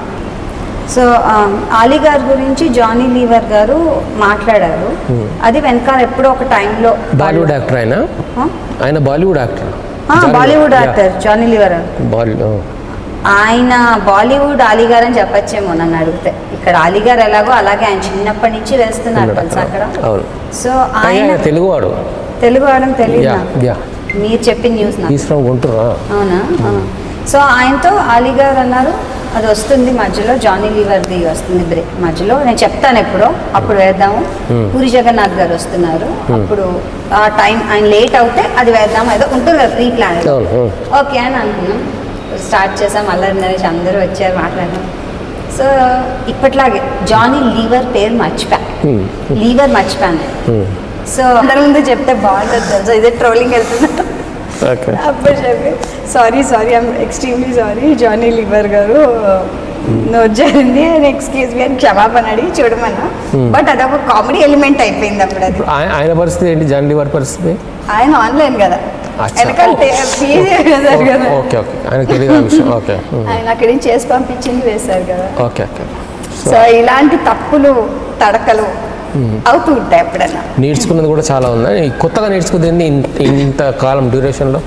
[SPEAKER 2] సో ఆ, అలీ గారి గురించి జానీ లీవర్ గారు మాట్లాడారు అది వెనకాల ఎప్పుడో ఒక టైంలో
[SPEAKER 1] బాలీవుడ్ యాక్టర్ ఆయన ఆయన Bollywood actor
[SPEAKER 2] Bollywood actor Johnny Lever
[SPEAKER 1] Bollywood
[SPEAKER 2] ఆయన బాలీవుడ్ అలీగార్ అని చెప్పచ్చేమో నన్ను అడిగితే ఇక్కడ అలీగార్ ఎలాగో అలాగే ఆయన చిన్నప్పటి నుంచి వేస్తున్నారు తెలుసా అక్కడ
[SPEAKER 1] అవును
[SPEAKER 2] సో
[SPEAKER 1] ఆయన
[SPEAKER 2] ఆయన
[SPEAKER 1] తెలుగువాడు
[SPEAKER 2] తెలుగు వాడడం తెలియదు
[SPEAKER 1] యా
[SPEAKER 2] నాకు.
[SPEAKER 1] యా
[SPEAKER 2] మీరు చెప్పిన న్యూస్ నాకు
[SPEAKER 1] తీసుకురావు గుంటూరా
[SPEAKER 2] అవునా ఆ. సో ఆయనతో అలీ గారు అన్నారు అది వస్తుంది మధ్యలో జానీ లీవర్ది వస్తుంది బ్రేక్ మధ్యలో నేను చెప్తాను ఎప్పుడో అప్పుడు వేద్దాము పూరి జగన్నాథ్ గారు వస్తున్నారు అప్పుడు ఆ టైం ఆయన లేట్ అవుతే అది వేద్దాము ఏదో ఉంటుంది కదా ప్రీ ప్లాన్
[SPEAKER 1] అవును అవును.
[SPEAKER 2] ఓకే అని అనుకున్నాం స్టార్ట్ చేసాం అల్లరి నరేష్ అందరూ వచ్చారు మాట్లాడాం సో ఇప్పట్లాగే జానీ లీవర్ పేరు మర్చిపోయా
[SPEAKER 1] Hmm.
[SPEAKER 2] లీవర్ మర్చిపోయాను
[SPEAKER 1] Hmm.
[SPEAKER 2] సో అందరి ముందు చెప్తే బాగుంటుంది తెలుసా ఇదే ట్రోలింగ్ వెళ్తున్నా
[SPEAKER 1] ఓకే
[SPEAKER 2] అప్పుడు చెప్పి sorry sorry I'm extremely sorry Johnny Lever గారు నోట్ జరిగింది ఎక్స్క్యూజ్ మీ అని క్షమాపణ అడిగి చూడమన్నా బట్ అదొక కామెడీ ఎలిమెంట్ అయిపోయింది అప్పుడు అది
[SPEAKER 1] ఆయ- ఆయన పరిస్థితి ఏంటి జాన్ లివర్ పరిస్థితి
[SPEAKER 2] ఆయన ఆన్లైన్ కదా
[SPEAKER 1] అచ్చా.
[SPEAKER 2] వెనకాల టే- fees వేశారు కదా
[SPEAKER 1] ఓకే ఓకే ఆయన తెలియదు ఆ విషయం ఓకే మ్.
[SPEAKER 2] ఆయన అక్కడి నుంచి చేసి పంపించింది వేశారు కదా
[SPEAKER 1] ఓకే ఓకే
[SPEAKER 2] సో ఇలాంటి తప్పులు తడకలు అవుతూ ఉంటాయి ఎప్పుడైనా
[SPEAKER 1] నేర్చుకున్నది కూడా చాలా ఉంది ఈ కొత్తగా నేర్చుకుంది ఏంది ఇంత ఇంత కాలం డ్యూరేషన్లో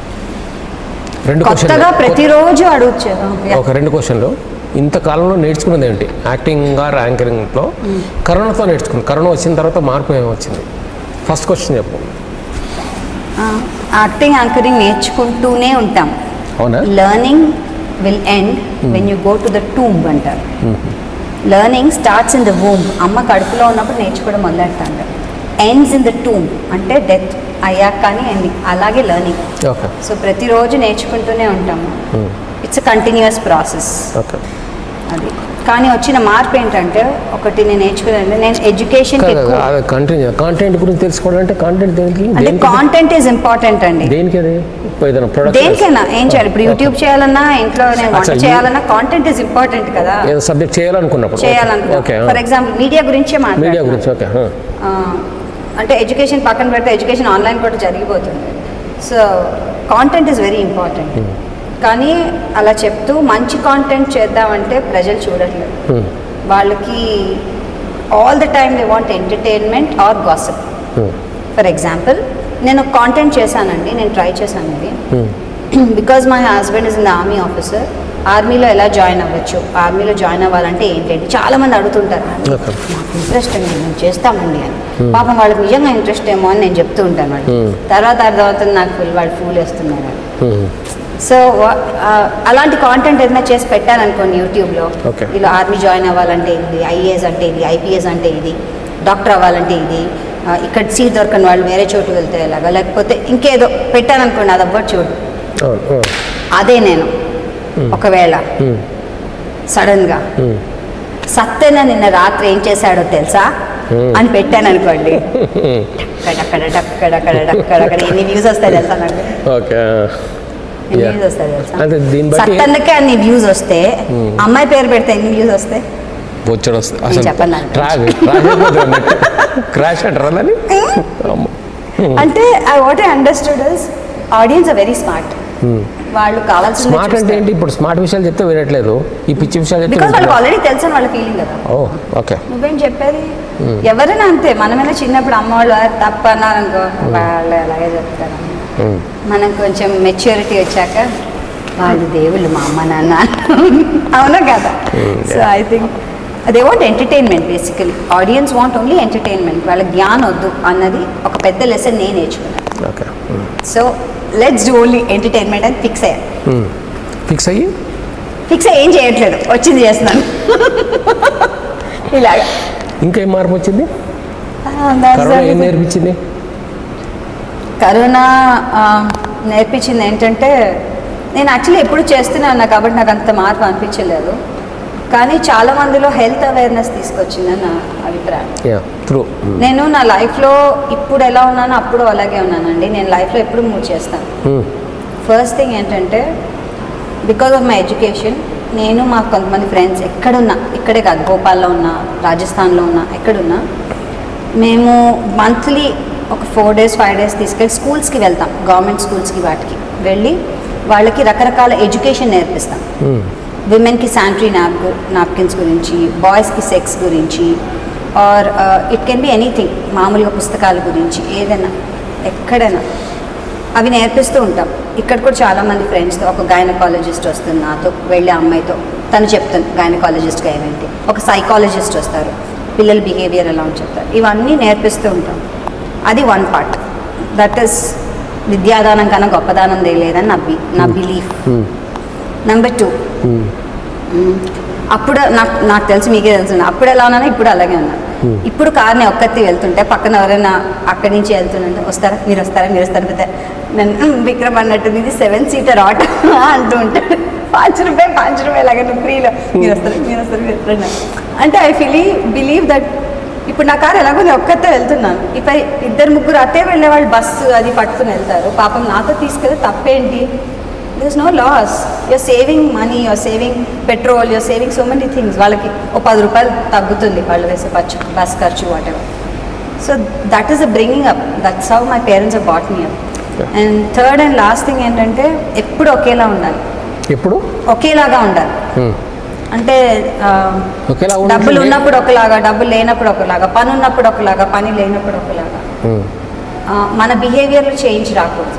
[SPEAKER 1] రెండు
[SPEAKER 2] కొత్తగా
[SPEAKER 1] క్వశ్చన్లు
[SPEAKER 2] ప్రతిరోజు అడగచ్చు
[SPEAKER 1] ఒక రెండు క్వశ్చన్లు ఇంత కాలంలో నేర్చుకున్నది ఏంటి యాక్టింగ్ ఆర్ యాంకరింగ్లో కరోనాతో నేర్చుకున్నాను కరోనా వచ్చిన తర్వాత మార్పు ఏమి వచ్చింది ఫస్ట్ క్వశ్చన్ చెప్పు
[SPEAKER 2] యాక్టింగ్ యాంకరింగ్ నేర్చుకుంటూనే ఉంటాం
[SPEAKER 1] అవునా
[SPEAKER 2] learning will end when you go to the tomb అంటారు learning starts in the womb అమ్మ కడుపులో ఉన్నప్పుడు నేర్చుకోవడం మొదలెడతాను ఎండ్స్ ఇన్ ద టూమ్ అంటే డెత్ అయ్యాక కానీ ఎండింగ్ అలాగే లెర్నింగ్
[SPEAKER 1] ఓకే
[SPEAKER 2] సో ప్రతిరోజు నేర్చుకుంటూనే ఉంటాము ఇట్స్ కంటిన్యూస్ ప్రాసెస్
[SPEAKER 1] ఓకే
[SPEAKER 2] అది కానీ వచ్చిన మార్పు ఏంటంటే ఒకటి నేను నేర్చుకున్నాను నేను ఎడ్యుకేషన్ ఎక్కువ
[SPEAKER 1] అది కంటెంట్ కాంటెంట్ గురించి తెలుసుకోవడం అంటే కాంటెంట్ దేనికి
[SPEAKER 2] అంటే
[SPEAKER 1] దేనికి
[SPEAKER 2] కాంటెంట్ ఈజ్ ఇంపార్టెంట్ అండి
[SPEAKER 1] దేనికి అది ఏదైనా ప్రొడక్ట్
[SPEAKER 2] దేనికైనా ఏం చేయాలి ఇప్పుడు యూట్యూబ్ చేయాలన్నా ఇంట్లో నేను వంట
[SPEAKER 1] అసలు
[SPEAKER 2] చేయాలన్నా కాంటెంట్ ఇస్ ఇంపార్టెంట్ కదా
[SPEAKER 1] ఏదో సబ్జెక్ట్ చేయాలనుకున్నప్పుడు
[SPEAKER 2] చేయాలనుకో
[SPEAKER 1] ఓకే
[SPEAKER 2] ఫర్ ఎగ్జాంపుల్ మీడియా గురించే
[SPEAKER 1] మీడియా
[SPEAKER 2] మాట్లాడుతున్నాను
[SPEAKER 1] గురించి ఓకే
[SPEAKER 2] ఆ, అంటే ఎడ్యుకేషన్ పక్కన పెడితే ఎడ్యుకేషన్ ఆన్లైన్ కూడా జరిగిపోతుంది so content is very important కానీ అలా చెప్తూ మంచి కాంటెంట్ చేద్దామంటే ప్రజలు చూడట్లేదు వాళ్ళకి all the time they want entertainment or gossip for example నేను కాంటెంట్ చేశానండి నేను ట్రై చేశాను ఇది because my husband is in the army officer ఆర్మీలో ఎలా జాయిన్ అవ్వచ్చు ఆర్మీలో జాయిన్ అవ్వాలంటే ఏంటంటే చాలా మంది అడుగుతుంటారు
[SPEAKER 1] ఓకే
[SPEAKER 2] మాకు ఇంట్రెస్ట్ అండి మేము చేస్తామండి అని పాపం వాళ్ళకి నిజంగా ఇంట్రెస్ట్ ఏమో అని నేను చెప్తూ ఉంటాను వాళ్ళు
[SPEAKER 1] Hmm.
[SPEAKER 2] తర్వాత అర్థమవుతుంది నాకు ఫుల్ వాళ్ళు ఫూల్ వేస్తున్నారు అని. సో అలాంటి కాంటెంట్ ఏదైనా చేసి పెట్టాలనుకోండి యూట్యూబ్లో
[SPEAKER 1] Okay.
[SPEAKER 2] ఇలా ఆర్మీ జాయిన్ అవ్వాలంటే ఇది ఐఏఎస్ అంటే ఇది ఐపీఎస్ అంటే ఇది డాక్టర్ అవ్వాలంటే ఇది ఆ, ఇక్కడ సీట్ దొరకని వాళ్ళు వేరే చోటు వెళ్తే ఎలాగా లేకపోతే ఇంకేదో పెట్టాననుకోండి అది అవ్వదు చూడు
[SPEAKER 1] అవును
[SPEAKER 2] అదే నేను ఒకవేళ సడన్గా సత్యన నిన్న రాత్రి ఏం చేశాడో తెలుసా అని పెట్టాను అనుకోండి డక్కడ డక్కడ డక్కడ డక్కడ డక్కడ ఎన్ని వ్యూస్ వస్తాయి తెలుసా నాకు
[SPEAKER 1] ఓకే
[SPEAKER 2] ఎన్ని
[SPEAKER 1] Yeah.
[SPEAKER 2] వ్యూస్ వస్తాయి తెలుసా
[SPEAKER 1] అంటే దీన్ని బట్టి
[SPEAKER 2] సత్తన్నకే అన్ని వ్యూస్ వస్తే అమ్మాయి పేరు పెడితే ఎన్ని వ్యూస్ వస్తాయి
[SPEAKER 1] వచ్చాడు వస్తుంది
[SPEAKER 2] నేను
[SPEAKER 1] అసలు
[SPEAKER 2] చెప్పను దాని
[SPEAKER 1] ట్రాక్ క్రాష్ అంటారా దాన్ని అమ్మ.
[SPEAKER 2] అంటే I what I understood is audience are very smart వాళ్ళు కావాల్సిన
[SPEAKER 1] స్మార్ట్ అంటే ఏంటి ఇప్పుడు స్మార్ట్ విషయాలు చెప్తే వినట్లేదు ఈ పిచ్చి విషయాలు చెప్తే
[SPEAKER 2] బికాస్ వాళ్ళకి
[SPEAKER 1] వింటున్నారు.
[SPEAKER 2] ఆల్రెడీ తెలుసు అని వాళ్ళ ఫీలింగ్ కదా
[SPEAKER 1] ఓ ఓకే
[SPEAKER 2] నువ్వేం చెప్పేది ఎవరైనా అంతే మనమైనా చిన్నప్పుడు అమ్మ వాళ్ళు తప్ప అన్నారనుకో వాళ్ళు అలాగే చెప్తారు మనం కొంచెం మెచ్యూరిటీ వచ్చాక వాళ్ళు దేవుళ్ళు మా అమ్మ నాన్న అవునా కదా so I think they want entertainment basically audience want only entertainment వాళ్ళ జ్ఞానం వద్దు అన్నది ఒక పెద్ద లెసన్ నేను నేర్చుకున్నాను
[SPEAKER 1] okay
[SPEAKER 2] so let's do only entertainment అని ఫిక్స్ అయ్యా
[SPEAKER 1] ఫిక్స్ అయ్యి
[SPEAKER 2] ఫిక్స్ అయ్యి ఏం చేయట్లేదు వచ్చింది చేస్తున్నాను ఇలాగా
[SPEAKER 1] ఇంకేం మార్పు వచ్చింది
[SPEAKER 2] Ah, that's
[SPEAKER 1] కరోనా ఏం
[SPEAKER 2] everything.
[SPEAKER 1] నేర్పించింది
[SPEAKER 2] కరోనా ఆ, నేర్పించింది ఏంటంటే నేను యాక్చువల్లీ ఎప్పుడు చేస్తూనే ఉన్నా కాబట్టి నాకు అంత మార్పు అనిపించలేదు కానీ చాలా మందిలో హెల్త్ అవేర్నెస్ తీసుకొచ్చిందని నా అభిప్రాయం
[SPEAKER 1] యా త్రూ
[SPEAKER 2] నేను నా లైఫ్లో ఇప్పుడు ఎలా ఉన్నానో అప్పుడు అలాగే ఉన్నానండి నేను లైఫ్లో ఎప్పుడు మూవ్ చేస్తాను ఫస్ట్ థింగ్ ఏంటంటే బికాస్ ఆఫ్ మై ఎడ్యుకేషన్ నేను మా కొంతమంది ఫ్రెండ్స్ ఎక్కడున్నా ఇక్కడే కాదు భోపాల్లో ఉన్నా రాజస్థాన్లో ఉన్నా ఎక్కడున్నా మేము మంత్లీ ఒక ఫోర్ డేస్ ఫైవ్ డేస్ తీసుకెళ్ళి స్కూల్స్కి వెళ్తాం గవర్నమెంట్ స్కూల్స్కి వాటికి వెళ్ళి వాళ్ళకి రకరకాల ఎడ్యుకేషన్ నేర్పిస్తాం విమెన్కి శానిటరీ నాప్ నాప్కిన్స్ గురించి బాయ్స్కి సెక్స్ గురించి or it can be anything మామూలుగా పుస్తకాల గురించి ఏదైనా ఎక్కడైనా అవి నేర్పిస్తూ ఉంటాం ఇక్కడ కూడా చాలామంది ఫ్రెండ్స్తో ఒక గైనకాలజిస్ట్ వస్తుంది నాతో వెళ్ళే అమ్మాయితో తను చెప్తుంది గైనకాలజిస్ట్గా ఏమేంటి ఒక సైకాలజిస్ట్ వస్తారు పిల్లల బిహేవియర్ ఎలా అని చెప్తారు ఇవన్నీ నేర్పిస్తూ ఉంటాం అది వన్ పార్ట్ దట్ ఈస్ విద్యాదానం కన్నా గొప్పదానం లేదని నా బి నా బిలీఫ్ నెంబర్ టూ అప్పుడు నాకు నాకు తెలిసి మీకే తెలుసు అప్పుడు ఎలా ఉన్నానో ఇప్పుడు అలాగే ఉన్నాను ఇప్పుడు కార్ని ఒక్కతి వెళ్తుంటే పక్కన ఎవరైనా అక్కడి నుంచి వెళ్తుంటే వస్తారా మీరు వస్తారా మీరు వస్తారా అంటే నేను "ఉమ్, విక్రమ్ అన్నట్టు ఇది సెవెన్ సీటర్ ఆటో అంటూ ఉంటాడు పాంచ్ రూపాయ పాంచ్ రూపాయ లాగా నువ్వు ఫ్రీలో మీరు వస్తారు మీరు వస్తారు మీరు వస్తారు అన్నారు. అంటే ఐ ఫీల్ బిలీవ్ దట్ ఇప్పుడు నా కారు ఎలాగో నేను ఒక్కతే వెళ్తున్నాను ఇఫ్ ఐ ఇద్దరు ముగ్గురు అట్టే వెళ్ళే వాళ్ళు బస్సు అది పట్టుకుని వెళ్తారు పాపం నాతో తీసుకెళ్తే తప్పేంటి this no loss your saving money your saving petrol your saving so many things వాళ్ళకి ఓ పది రూపాయలు తగ్గుతుంది వాళ్ళు వేసే ఖర్చు బస్ ఖర్చు whatever so that is a bringing up that's how my parents are brought me up and third and last thing ఏంటంటే ఎప్పుడు ఒకేలా ఉండాలి
[SPEAKER 1] ఎప్పుడు
[SPEAKER 2] ఒకేలాగా ఉండాలి అంటే ఆ,
[SPEAKER 1] ఒకేలా ఉండాలి
[SPEAKER 2] డబ్బులు
[SPEAKER 1] అంటే-
[SPEAKER 2] ఉన్నప్పుడు ఒకలాగా డబ్బులు లేనప్పుడు ఒకలాగా పని ఉన్నప్పుడు ఒకలాగా పని లేనప్పుడు ఒకలాగా ఆ, మన బిహేవియర్లో చేంజ్ రాకూడదు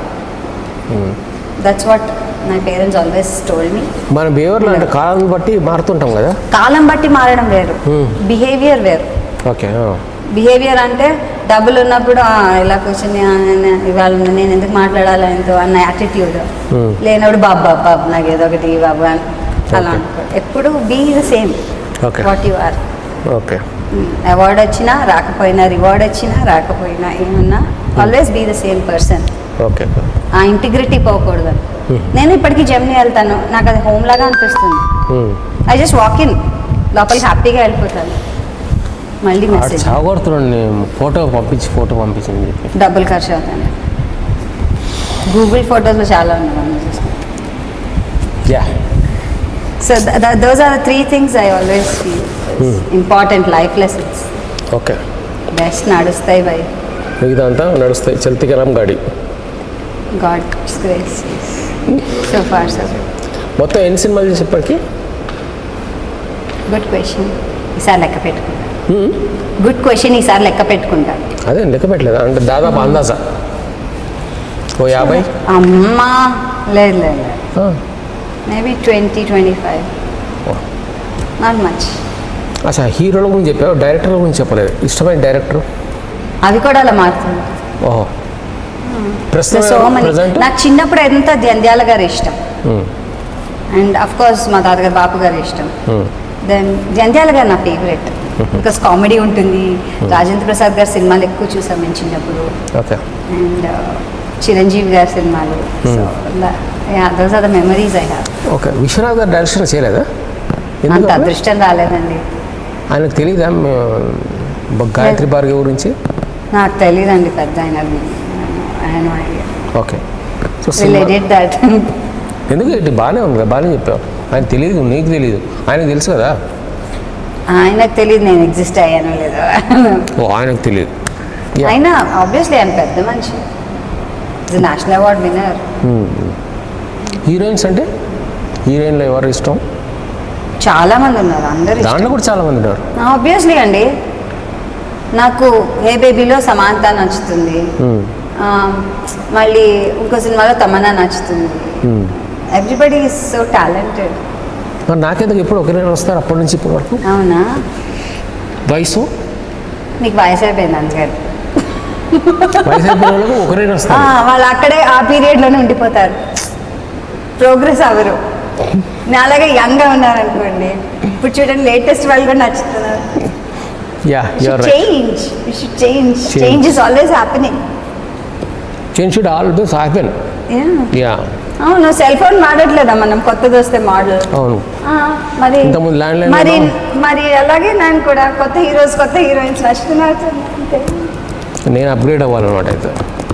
[SPEAKER 2] that's what my parents always told me
[SPEAKER 1] మన బిహేవియర్లో అంటే కాలాన్ని బట్టి మారుతుంటాం కదా
[SPEAKER 2] కాలం బట్టి మారడం వేరు
[SPEAKER 1] Hmm.
[SPEAKER 2] బిహేవియర్ వేరు
[SPEAKER 1] ఓకే
[SPEAKER 2] బిహేవియర్ అంటే డబ్బులు ఉన్నప్పుడు "ఆ, ఇలా కూర్చొని "ఆ, నేను- ఇవాళ నేను ఎందుకు మాట్లాడాలి ఆయనతో అన్న యాటిట్యూడ్
[SPEAKER 1] Hmm.
[SPEAKER 2] లేనప్పుడు బాబు బాబు బాబు నాకు ఏదో ఒకటి ఇవ్వు బాబు అని అలా
[SPEAKER 1] Okay.
[SPEAKER 2] అనుకో ఎప్పుడు be the same
[SPEAKER 1] Okay.
[SPEAKER 2] What you are
[SPEAKER 1] okay
[SPEAKER 2] award వచ్చినా రాకపోయినా రివార్డ్ వచ్చినా రాకపోయినా ఏమన్నా always be the same person
[SPEAKER 1] okay
[SPEAKER 2] ఆ ఇంటిగ్రిటీ పోకూడదు నేను ఇప్పటికీ జమ్ని వెళ్తాను నాకు అది హోమ్ లాగా అనిపిస్తుంది ఐ జస్ట్ వాక్ ఇన్ లోపలికి హ్యాపీగా వెళ్ళిపోతాను మళ్ళీ
[SPEAKER 1] ఆడు
[SPEAKER 2] మెసేజ్
[SPEAKER 1] చావగొడుతున్నాడు ఫోటో పంపించి ఫోటో పంపించింది చెప్పి
[SPEAKER 2] డబ్బులు ఖర్చు అవుతాను గూగుల్ ఫొటోస్లో చాలా ఉన్నాయి
[SPEAKER 1] yeah
[SPEAKER 2] so those are the three things I always important life lessons
[SPEAKER 1] okay
[SPEAKER 2] best నడుస్తాయి బై
[SPEAKER 1] మిగతా అంతా నడుస్తాయి చల్తికరం గాడి
[SPEAKER 2] God grace so far so
[SPEAKER 1] మొత్తం ఎన్ని సినిమాలు చేసి ఇప్పటికి
[SPEAKER 2] గుడ్ క్వశ్చన్ ఈసారి లెక్క పెట్టుకుంటా గుడ్ క్వశ్చన్ ఈసారి లెక్క పెట్టుకుంటా
[SPEAKER 1] అదే లెక్క పెట్టలేదు అంటే దాదాపు అందాజా ఓ యాభై
[SPEAKER 2] అమ్మా లేదు లేదు లేదు
[SPEAKER 1] ఆ.
[SPEAKER 2] మేబీ ట్వంటీ ట్వంటీ ఫైవ్
[SPEAKER 1] ఓ.
[SPEAKER 2] నాట్ మచ్
[SPEAKER 1] అచ్చా హీరోల గురించి చెప్పావు డైరెక్టర్ల గురించి చెప్పలేదు ఇష్టమైన డైరెక్టర్
[SPEAKER 2] అవి కూడా అలా మారుతుంది
[SPEAKER 1] ఓహో
[SPEAKER 2] సో
[SPEAKER 1] ప్రస్తుతం
[SPEAKER 2] మనీ
[SPEAKER 1] ప్రజెంట్
[SPEAKER 2] నాకు చిన్నప్పుడు ఎంత జంధ్యాల గారు ఇష్టం అండ్ అఫ్ కోర్స్ మా తాతగారు బాపు గారు ఇష్టం దెన్ జంధ్యాల గారు నా ఫేవరెట్ బికాస్ కామెడీ ఉంటుంది రాజేంద్ర ప్రసాద్ గారి సినిమాలు ఎక్కువ చూసాం మేము చిన్నప్పుడు
[SPEAKER 1] ఓకే
[SPEAKER 2] అండ్ చిరంజీవి గారి సినిమాలు so those are the memories I have
[SPEAKER 1] okay Vishwanath గారు డైరెక్షన్ చేయలేదా
[SPEAKER 2] అంత
[SPEAKER 1] ఎందుకు అట్లా?
[SPEAKER 2] అదృష్టం రాలేదండి
[SPEAKER 1] ఆయనకు తెలియదా మే- బ- గాయత్రి భార్గవి గురించి
[SPEAKER 2] నాకు తెలియదండి పెద్ద ఆయన ఆయన
[SPEAKER 1] ఓకే సో సినిమా
[SPEAKER 2] రిలేటెడ్ దట్
[SPEAKER 1] ఎందుకు ఇది బాగానే ఉంది కదా బాగానే చెప్పావు ఆయన తెలియదు నీకు తెలియదు ఆయనకు తెలుసు కదా
[SPEAKER 2] ఆయనకు తెలియదు నేను ఎగ్జిస్ట్ అయ్యానో లేదో
[SPEAKER 1] ఓ ఆయనకు తెలియదు Yeah.
[SPEAKER 2] అయినా ఆబ్వియస్లీ ఆయన పెద్ద మనిషి ఇది నేషనల్ అవార్డ్ విన్నర్
[SPEAKER 1] హీరోయిన్స్ అంటే హీరోయిన్లో ఎవరు ఇష్టం
[SPEAKER 2] చాలా మంది ఉన్నారు అందరు
[SPEAKER 1] దాంట్లో కూడా చాలా మంది ఉన్నారు
[SPEAKER 2] ఆబ్వియస్లీ అండి నాకు హే బేబీలో సమాంత నచ్చుతుంది
[SPEAKER 1] Hmm.
[SPEAKER 2] ఆ, మళ్ళీ ఇంకో సినిమాలో తమన్నా నచ్చుతుంది
[SPEAKER 1] Hmm.
[SPEAKER 2] Everybody is so talented
[SPEAKER 1] మరి నాకెందుకు ఎప్పుడు ఒకరే వస్తారు అప్పటి నుంచి ఇప్పటి వరకు
[SPEAKER 2] అవునా
[SPEAKER 1] వయసు
[SPEAKER 2] నీకు వయసు అయిపోయింది అందుకని
[SPEAKER 1] వయసు అయిపోయిన వాళ్ళకు ఒకరే
[SPEAKER 2] ఆ,
[SPEAKER 1] వస్తారు
[SPEAKER 2] వాళ్ళు అక్కడే ఆ పీరియడ్లోనే ఉండిపోతారు ప్రోగ్రెస్ అవ్వరు నా అలాగే యంగ్గా ఉన్నారు అనుకోండి ఇప్పుడు చూడండి లేటెస్ట్ వాళ్ళు కూడా నచ్చుతున్నారు
[SPEAKER 1] yeah you're right
[SPEAKER 2] change should change
[SPEAKER 1] Change.
[SPEAKER 2] Change is always happening
[SPEAKER 1] change should all this happen yeah
[SPEAKER 2] అవును సెల్ ఫోన్ వాడట్లేదా మనం కొత్తది వస్తే మోడల్
[SPEAKER 1] అవును
[SPEAKER 2] మరి
[SPEAKER 1] ఇంతకుముందు landline
[SPEAKER 2] మరి
[SPEAKER 1] లో-
[SPEAKER 2] మరి అలాగే నేను కూడా కొత్త హీరోస్ కొత్త హీరోయిన్స్ నచ్చుతున్నారు అంతే
[SPEAKER 1] నేను అప్గ్రేడ్ అవ్వాలన్నమాట అయితే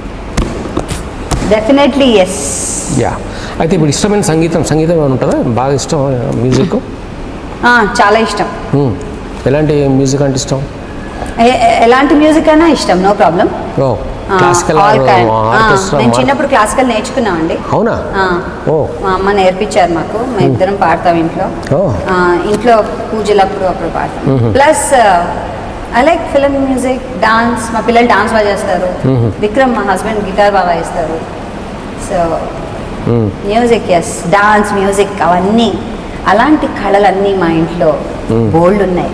[SPEAKER 2] డెఫినెట్లీ ఎస్
[SPEAKER 1] యా అయితే ఇప్పుడు ఇష్టమైన సంగీతం సంగీతం ఏమైనా ఉంటుందా బాగా ఇష్టం మ్యూజిక్
[SPEAKER 2] చాలా ఇష్టం
[SPEAKER 1] ఎలాంటి మ్యూజిక్ అంటే ఇష్టం
[SPEAKER 2] ఎ- ఎ- ఎలాంటి మ్యూజిక్ అయినా ఇష్టం no problem
[SPEAKER 1] oh classical orchestra
[SPEAKER 2] నేను చిన్నప్పుడు క్లాసికల్ నేర్చుకున్నామండి
[SPEAKER 1] అవునా
[SPEAKER 2] ఆ,
[SPEAKER 1] ఓ
[SPEAKER 2] మా అమ్మ నేర్పించారు మాకు మేము ఇద్దరం పాడతాం ఇంట్లో
[SPEAKER 1] ఓ
[SPEAKER 2] ఆ, ఇంట్లో పూజలప్పుడు అప్పుడు పాడతాం plus I like film music dance మా పిల్లలు డాన్స్ బాగా చేస్తారు విక్రమ్ మా హస్బెండ్ గిటార్ బాగా ఇస్తారు so music yes dance music అవన్నీ అలాంటి కళలన్నీ మా ఇంట్లో బోల్డ్ ఉన్నాయి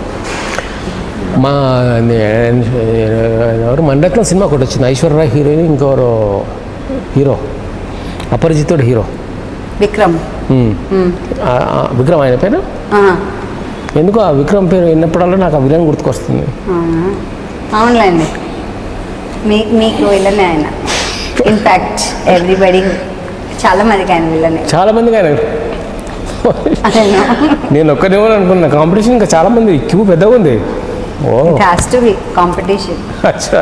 [SPEAKER 1] మా నే- ఎవరు మణరత్నం సినిమా ఒకటి వచ్చింది ఐశ్వర్యరాయ్ హీరోయిన్ ఇంకెవరు హీరో అపరిచితుడు హీరో
[SPEAKER 2] విక్రమ్
[SPEAKER 1] ఉమ్.
[SPEAKER 2] మ్మ్.
[SPEAKER 1] ఆ, ఆ, విక్రమ్ ఆయన పేరు
[SPEAKER 2] ఆ,
[SPEAKER 1] ఎందుకు ఆ విక్రమ్ పేరు విన్నప్పుడల్లా నాకు ఆ విలన్ గుర్తుకొస్తుంది
[SPEAKER 2] అవునా అవునులేండి మీ మీకు విల్లనే ఆయన ఇన్ఫ్యాక్ట్ ఎవ్రీబడి చాలా మందికి ఆయన విల్లనే
[SPEAKER 1] చాలా మందికి ఆయన
[SPEAKER 2] అదేనో
[SPEAKER 1] నేను ఒక్కనేమో అనుకున్నా కాంపిటీషన్ ఇంకా చాలా మంది క్యూ పెద్దగా ఉంది oh
[SPEAKER 2] it has to be competition
[SPEAKER 1] అచ్చా